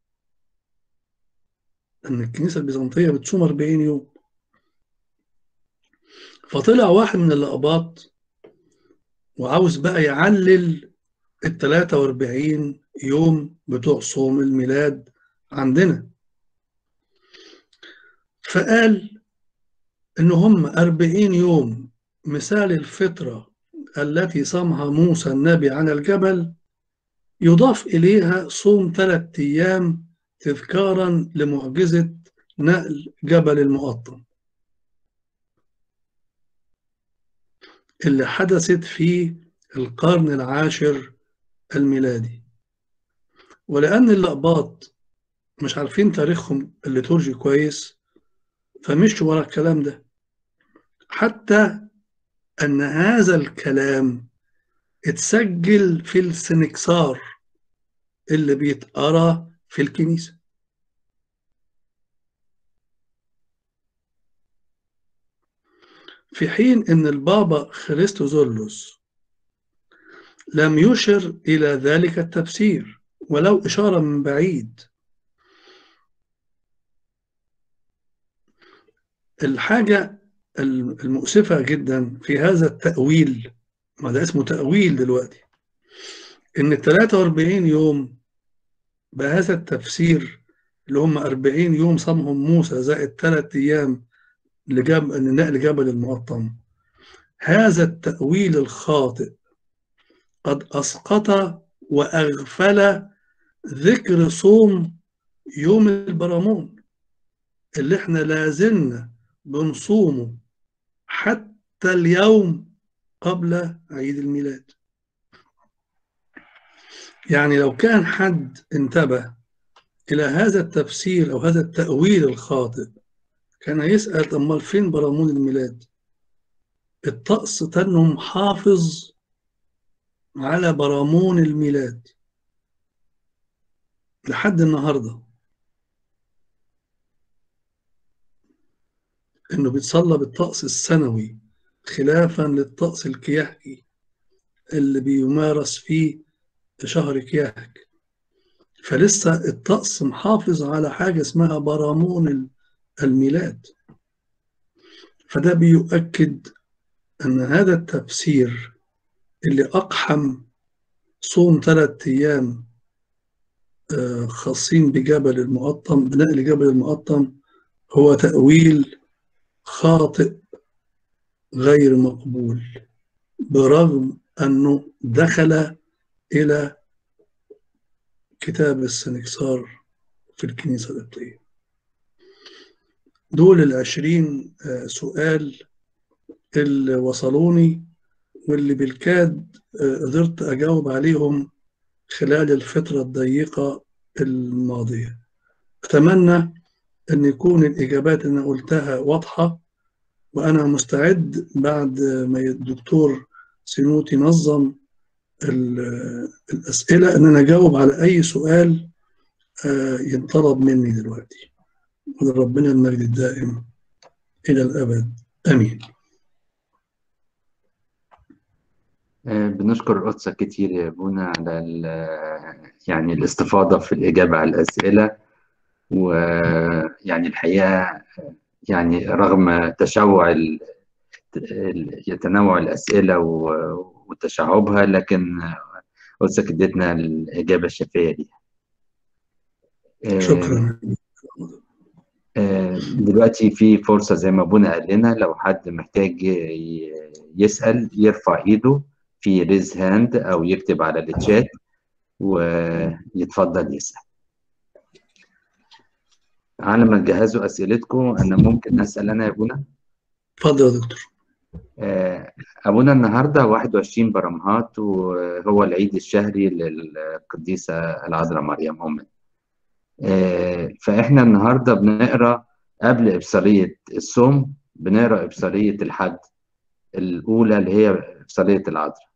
أن الكنيسة البيزنطية بتصوم أربعين يوم فطلع واحد من الأقباط وعاوز بقى يعلل ال 43 يوم بتوع صوم الميلاد عندنا فقال إن هم أربعين يوم مثال الفطرة التي صامها موسى النبي على الجبل يضاف إليها صوم ثلاثة أيام تذكارا لمعجزة نقل جبل المقطم اللي حدثت في القرن العاشر الميلادي ولأن الأقباط مش عارفين تاريخهم الليتورجي كويس فمشوا ورا الكلام ده حتى أن هذا الكلام اتسجل في السنكسار اللي بيتقرا في الكنيسة في حين أن البابا خريستوزولوس لم يشر إلى ذلك التفسير ولو إشارة من بعيد الحاجة المؤسفة جدا في هذا التأويل ما ده اسمه تأويل دلوقتي إن ال 43 يوم بهذا التفسير اللي هم 40 يوم صامهم موسى زائد ثلاث أيام لجب... لنقل جبل المقطم هذا التأويل الخاطئ قد أسقط وأغفل ذكر صوم يوم البرامون اللي احنا لازلنا بنصومه حتى اليوم قبل عيد الميلاد يعني لو كان حد انتبه إلى هذا التفسير أو هذا التأويل الخاطئ كان يسأل أمال فين برامون الميلاد الطقس تنه محافظ على برامون الميلاد لحد النهارده انه بيتصلى بالطقس السنوي خلافا للطقس الكيهكي اللي بيمارس فيه شهر كيهك فلسه الطقس محافظ على حاجة اسمها برامون الميلاد فده بيؤكد أن هذا التفسير اللي أقحم صوم ثلاثة أيام خاصين بجبل المقطم بنقل جبل المقطم هو تأويل خاطئ غير مقبول برغم أنه دخل إلى كتاب السنكسار في الكنيسة القبطية دول العشرين سؤال اللي وصلوني واللي بالكاد قدرت أجاوب عليهم خلال الفترة الضيقة الماضية أتمنى أن يكون الإجابات اللي أنا قلتها واضحة وأنا مستعد بعد ما الدكتور سينوتي نظم الأسئلة أن أنا أجاوب على أي سؤال ينطلب مني دلوقتي ولربنا المجد الدائم إلى الأبد آمين بنشكر قدسة كتير يا بونا على يعني الاستفاضة في الإجابة على الأسئلة ويعني الحقيقة يعني رغم تشوع تنوع الأسئلة وتشعبها لكن قدسة ادتنا الإجابة الشافية ليها شكرا دلوقتي في فرصة زي ما ابونا قال لنا لو حد محتاج يسأل يرفع ايده في ريز هاند او يكتب على التشات ويتفضل يسأل على ما تجهزوا اسئلتكم انا ممكن اسال انا يا ابونا اتفضل يا دكتور ابونا النهارده 21 برمهات وهو العيد الشهري للقديسه العذراء مريم امنا فاحنا النهارده بنقرا قبل ابصاريه الصوم بنقرا ابصاريه الحد الاولى اللي هي ابصاريه العذراء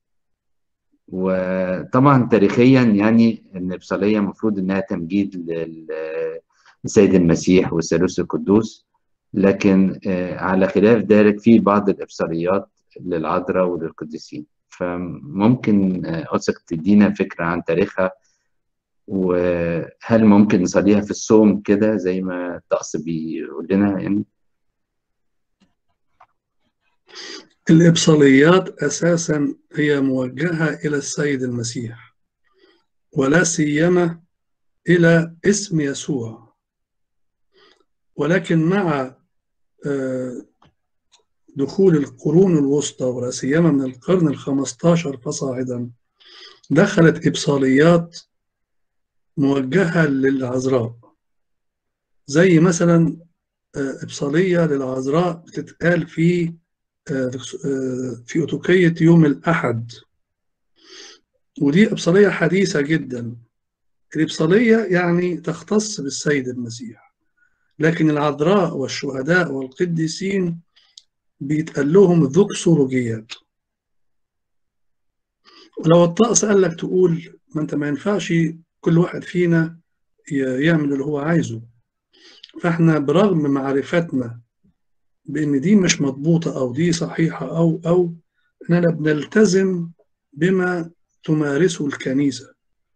وطبعا تاريخيا يعني ان ابصاريه المفروض انها تمجيد للسيد المسيح والثالوث القدوس لكن على خلاف ذلك في بعض الابصاريات للعذراء وللقديسين فممكن قدسك تدينا فكره عن تاريخها وهل ممكن نصليها في الصوم كده زي ما الطقس بيقول لنا يعني الإبصاليات أساسا هي موجهة إلى السيد المسيح ولا سيما إلى اسم يسوع ولكن مع دخول القرون الوسطى ولا سيما من القرن الخمستاشر فصاعدا دخلت إبصاليات موجهة للعذراء زي مثلا إبصالية للعذراء بتتقال في في أتوكية يوم الأحد ودي إبصالية حديثة جدا الإبصالية يعني تختص بالسيد المسيح لكن العذراء والشهداء والقديسين بيتقال لهم ذكسولوجيات ولو الطقس قال لك تقول ما انت ما ينفعش كل واحد فينا يعمل اللي هو عايزه فاحنا برغم معرفتنا بان دي مش مضبوطة او دي صحيحة او او اننا بنلتزم بما تمارسه الكنيسة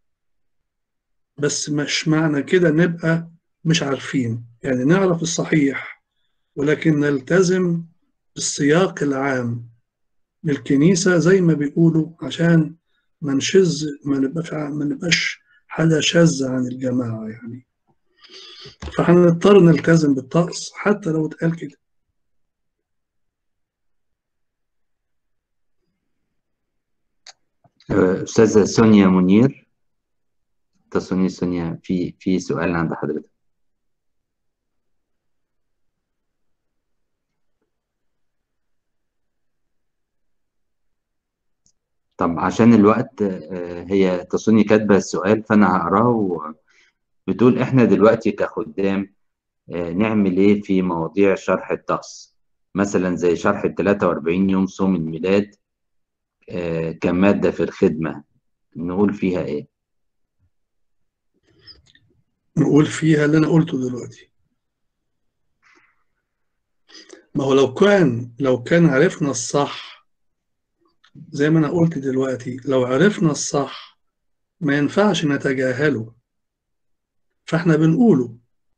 بس مش معنى كده نبقى مش عارفين يعني نعرف الصحيح ولكن نلتزم بالسياق العام للكنيسة زي ما بيقولوا عشان ما نشز ما نبقاش ما نبقاش حاجة شاذة عن الجماعة يعني فهنضطر نلتزم بالطقس حتى لو اتقال كده أستاذة سونيا منير تصوني سونيا في في سؤال عند حضرتك طب عشان الوقت هي تصوني كاتبة السؤال فأنا هقراه بتقول إحنا دلوقتي كخدام نعمل إيه في مواضيع شرح الطقس مثلا زي شرح ال 43 يوم صوم الميلاد كمادة في الخدمة نقول فيها إيه؟ نقول فيها اللي أنا قلته دلوقتي ما هو لو كان لو كان عرفنا الصح زي ما أنا قلت دلوقتي لو عرفنا الصح ما ينفعش نتجاهله فاحنا بنقوله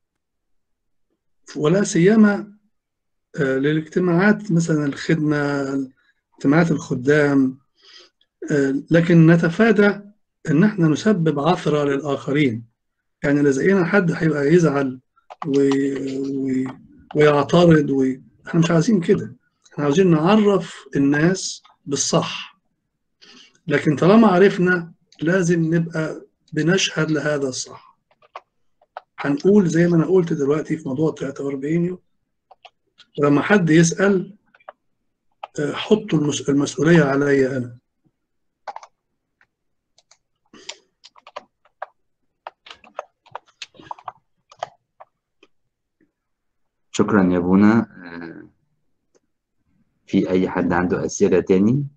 ولا سيما للاجتماعات مثلا الخدمة اجتماعات الخدام لكن نتفادى ان احنا نسبب عثرة للآخرين يعني إذا لقينا حد هيبقى يزعل و... و... ويعترض و... احنا مش عايزين كده احنا عاوزين نعرف الناس بالصح لكن طالما عرفنا لازم نبقى بنشهد لهذا الصح هنقول زي ما انا قلت دلوقتي في موضوع 43 يوم لما حد يسأل حطوا المسؤولية عليا أنا شكرا يا بونا في أي حد عنده أسئلة تاني؟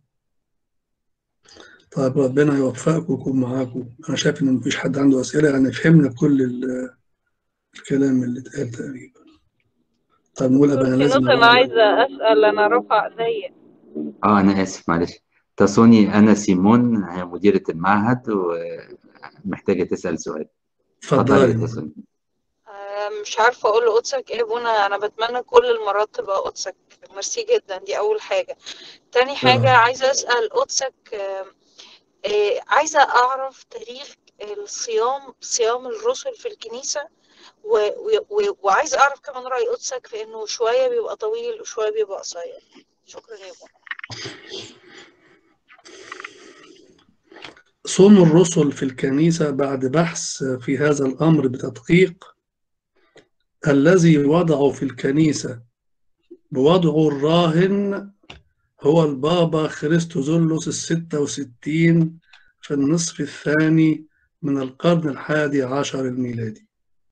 طيب ربنا يوفقكم ويكون معاكم أنا شايف إن مفيش حد عنده أسئلة يعني فهمنا كل الكلام اللي اتقال تقريبا طيب نقول أنا لازم انا عايزه اسال انا رفع ايديا اه انا اسف معلش تصوني انا سيمون هي مديرة المعهد ومحتاجة تسأل سؤال اتفضلي يا تصوني مش عارفه اقول لقدسك ايه بونا انا بتمنى كل المرات تبقى قدسك ميرسي جدا دي اول حاجه تاني حاجه آه. عايزه اسال قدسك آه، آه، عايزه اعرف تاريخ الصيام صيام الرسل في الكنيسه و... و... و... وعايزه اعرف كمان راي قدسك في انه شويه بيبقى طويل وشويه بيبقى قصير شكرا يا بونا صوم الرسل في الكنيسة بعد بحث في هذا الأمر بتدقيق الذي وضعه في الكنيسة بوضعه الراهن هو البابا خريستوزولوس الستة وستين في النصف الثاني من القرن الحادي عشر الميلادي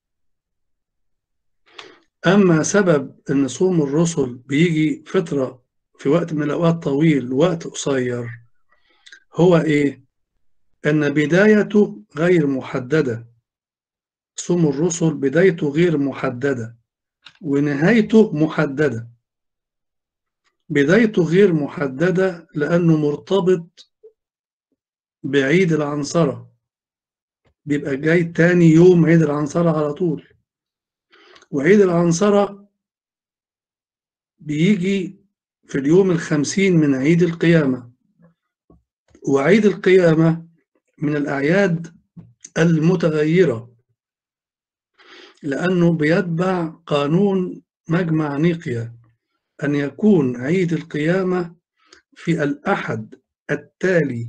أما سبب أن صوم الرسل بيجي فترة في وقت من الأوقات طويل وقت قصير هو إيه؟ أن بدايته غير محددة صوم الرسل بدايته غير محددة ونهايته محددة بدايته غير محددة لأنه مرتبط بعيد العنصرة بيبقى جاي تاني يوم عيد العنصرة على طول وعيد العنصرة بيجي في اليوم الخمسين من عيد القيامة وعيد القيامة من الأعياد المتغيرة لأنه بيتبع قانون مجمع نيقيا أن يكون عيد القيامة في الأحد التالي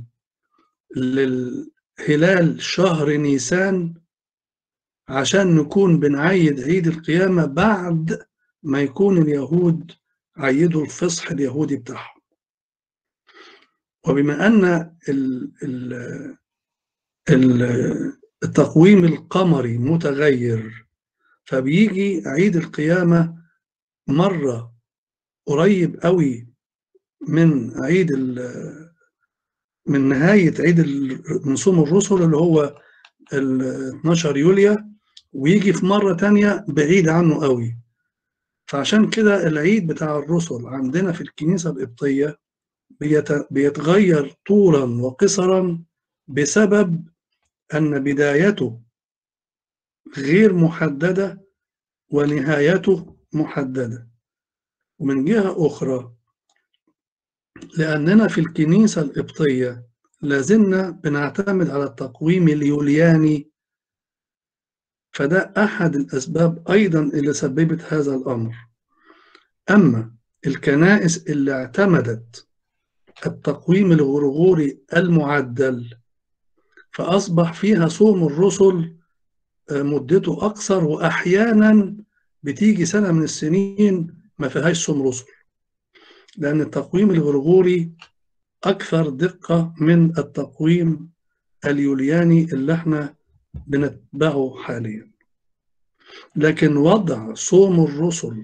للهلال شهر نيسان عشان نكون بنعيد عيد القيامة بعد ما يكون اليهود عيدوا الفصح اليهودي بتاعهم وبما أن ال ال ال التقويم القمري متغير فبيجي عيد القيامة مرة قريب قوي من عيد من نهاية عيد من صوم الرسل اللي هو ال 12 يوليو ويجي في مرة تانية بعيد عنه قوي فعشان كده العيد بتاع الرسل عندنا في الكنيسة القبطية بيتغير طولا وقصرا بسبب أن بدايته غير محددة ونهايته محددة ومن جهة أخرى لأننا في الكنيسة القبطية لازلنا بنعتمد على التقويم اليولياني فده أحد الأسباب أيضا اللي سببت هذا الأمر أما الكنائس اللي اعتمدت التقويم الغرغوري المعدل فأصبح فيها صوم الرسل مدته أقصر وأحيانا بتيجي سنة من السنين ما فيهاش صوم رسل لأن التقويم الغرغوري أكثر دقة من التقويم اليولياني اللي احنا بنتبعه حاليا لكن وضع صوم الرسل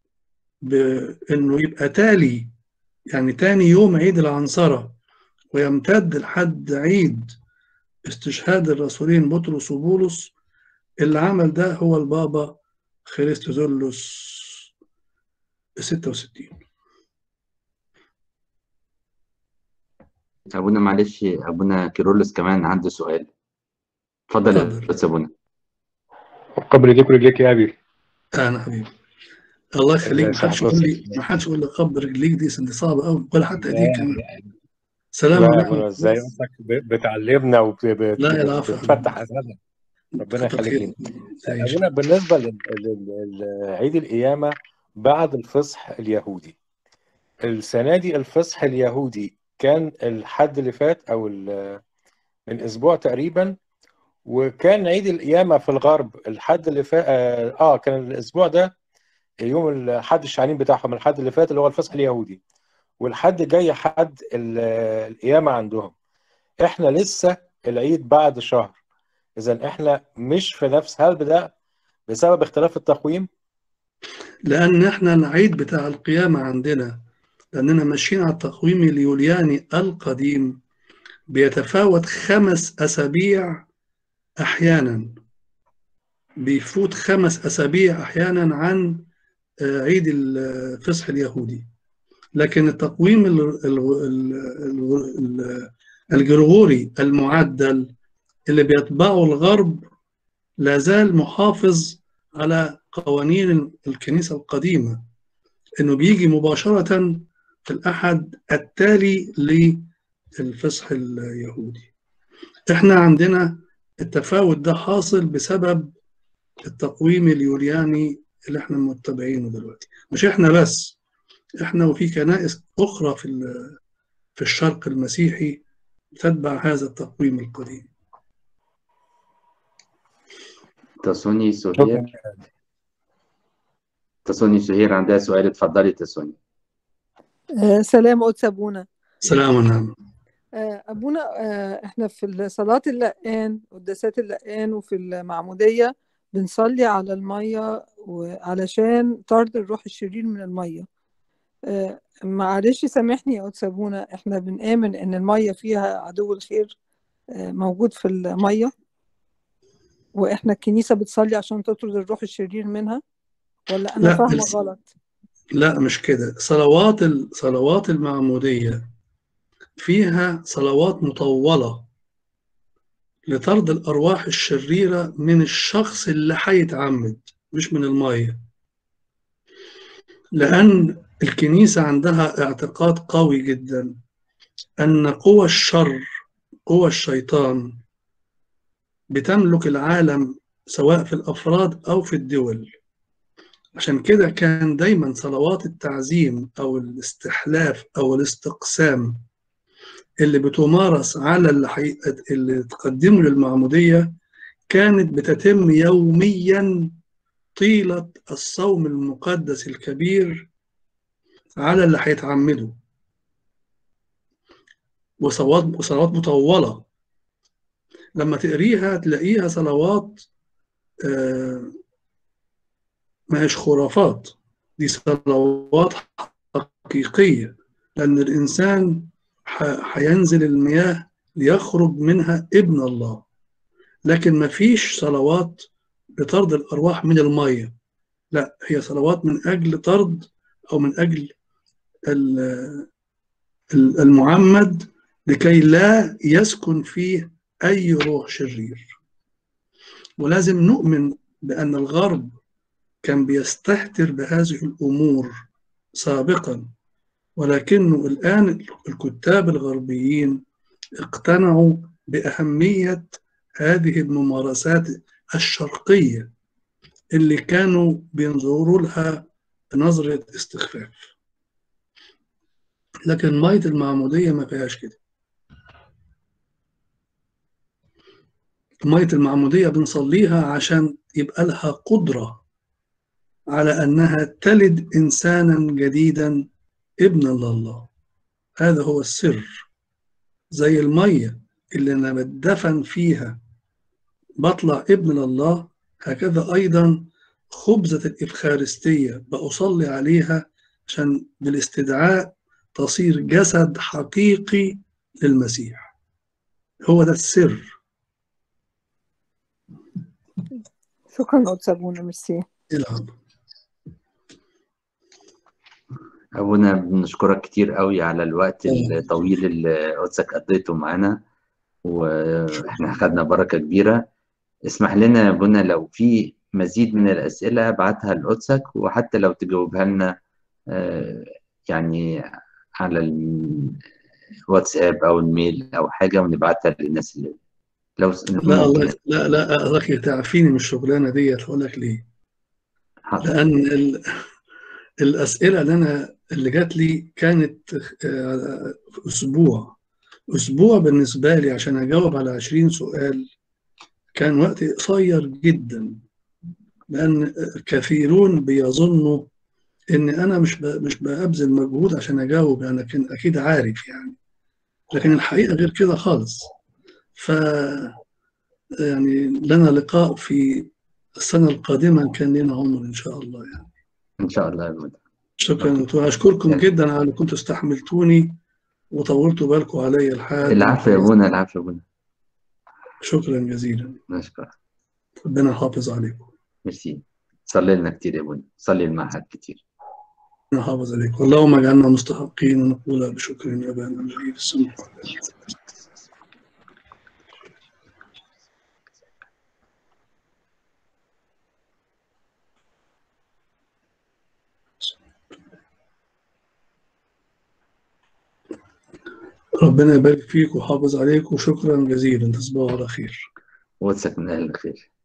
بأنه يبقى تالي يعني تاني يوم عيد العنصرة ويمتد لحد عيد استشهاد الرسولين بطرس وبولس اللي عمل ده هو البابا خريستوزولوس 66 ابونا معلش ابونا كيرولس كمان عنده سؤال اتفضل اتفضل. يا استاذ ابونا قبل ايديك ورجليك يا ابي انا حبيبي الله يخليك الله ما حدش يسامحك. يقول لي ما حدش يقول لي قبل رجليك دي دي صعبه قوي ولا حتى ايديك كمان سلام لا يا عليكم ابونا ازاي قصدك ب- بتعلمنا لا يا العفو يا وبتفتح اذهاننا ربنا كتر يخليك خيرك. لينا تعيش. ابونا بالنسبه لل- لل- لعيد القيامه بعد الفصح اليهودي السنه دي الفصح اليهودي كان الحد اللي فات او ال- من اسبوع تقريبا وكان عيد القيامه في الغرب الحد اللي فات اه كان الاسبوع ده يوم الحد الشعانين بتاعهم الحد اللي فات اللي هو الفصح اليهودي والحد جاي حد ال- القيامه عندهم احنا لسه العيد بعد شهر اذا احنا مش في نفس هل ده بسبب اختلاف التقويم لان احنا العيد بتاع القيامه عندنا لاننا ماشيين على التقويم اليولياني القديم بيتفاوت خمس اسابيع احيانا بيفوت خمس اسابيع احيانا عن آه، عيد الفصح اليهودي لكن التقويم ال- ال- ال- ال- الجرغوري المعدل اللي بيتبعه الغرب لا زال محافظ على قوانين الكنيسة القديمة إنه بيجي مباشرة في الأحد التالي للفصح اليهودي إحنا عندنا التفاوت ده حاصل بسبب التقويم اليولياني اللي احنا متبعينه دلوقتي مش احنا بس احنا وفي كنائس اخرى في ال- في الشرق المسيحي تتبع هذا التقويم القديم تسوني سهير تسوني سهير عندها سؤال اتفضلي تسوني آه، سلام قدس أبونا سلام ونعم آه، أبونا آه، إحنا في صلاة اللقان قداسات اللقان وفي المعمودية بنصلي على المية وعلشان طرد الروح الشرير من المية آه، معلش سامحني يا قدس أبونا إحنا بنآمن إن المية فيها عدو الخير آه، موجود في المية وإحنا الكنيسة بتصلي عشان تطرد الروح الشرير منها ولا أنا لا، فاهمة الس- غلط لا مش كده صلوات ال- صلوات المعمودية فيها صلوات مطولة لطرد الأرواح الشريرة من الشخص اللي هيتعمد مش من المية لأن الكنيسة عندها اعتقاد قوي جدا أن قوى الشر قوى الشيطان بتملك العالم سواء في الأفراد أو في الدول عشان كده كان دايما صلوات التعزيم أو الاستحلاف أو الاستقسام اللي بتمارس على اللي, حي... اللي تقدمه للمعمودية كانت بتتم يوميا طيلة الصوم المقدس الكبير على اللي هيتعمدوا وصلوات وصلوات مطولة لما تقريها تلاقيها صلوات آه، ما هيش خرافات دي صلوات حقيقية لأن الإنسان ح- هينزل المياه ليخرج منها ابن الله لكن ما فيش صلوات بطرد الأرواح من المية لا هي صلوات من أجل طرد أو من أجل ال- ال- المعمد لكي لا يسكن فيه أي روح شرير ولازم نؤمن بأن الغرب كان بيستهتر بهذه الأمور سابقا ولكنه الآن الكتاب الغربيين اقتنعوا بأهمية هذه الممارسات الشرقية اللي كانوا بينظروا لها بنظرة استخفاف لكن مية المعمودية ما فيهاش كده مية المعمودية بنصليها عشان يبقى لها قدرة على أنها تلد إنسانا جديدا ابنا لله هذا هو السر زي المية اللي أنا بتدفن فيها بطلع ابن لله هكذا أيضا خبزة الإفخارستية بأصلي عليها عشان بالاستدعاء تصير جسد حقيقي للمسيح هو ده السر شكرا قدس أبونا ميرسي العب أبونا بنشكرك كتير قوي على الوقت الطويل اللي قدسك قضيته معانا وإحنا خدنا بركة كبيرة اسمح لنا يا أبونا لو في مزيد من الأسئلة ابعتها لقدسك وحتى لو تجاوبها لنا آه، يعني على الواتساب أو الميل أو حاجة ونبعتها للناس اللي لو لا الله لا لا أراك تعفيني من الشغلانة ديت هقول لك ليه حاضر. لأن ال... الأسئلة اللي أنا اللي جات لي كانت آه، في أسبوع أسبوع بالنسبة لي عشان أجاوب على 20 سؤال كان وقت قصير جدا لأن كثيرون بيظنوا إن أنا مش ب... مش ببذل مجهود عشان أجاوب يعني لكن أكيد عارف يعني لكن الحقيقة غير كده خالص ف يعني لنا لقاء في السنة القادمة إن كان لنا عمر إن شاء الله يعني إن شاء الله يا أبونا شكرا وأشكركم جدا على كنتوا استحملتوني وطولتوا بالكم عليا الحال العفو يا أبونا العفو يا أبونا شكرا جزيلا نشكر ربنا يحافظ عليكم ميرسي صلي لنا كتير يا أبونا صلي المعهد كتير ربنا يحافظ عليكم اللهم اجعلنا مستحقين ونقول بشكر يا أبانا الذي في السماء ربنا يبارك فيك ويحافظ عليك وشكرا جزيلا تصبحوا على خير وقدسك من أهل الخير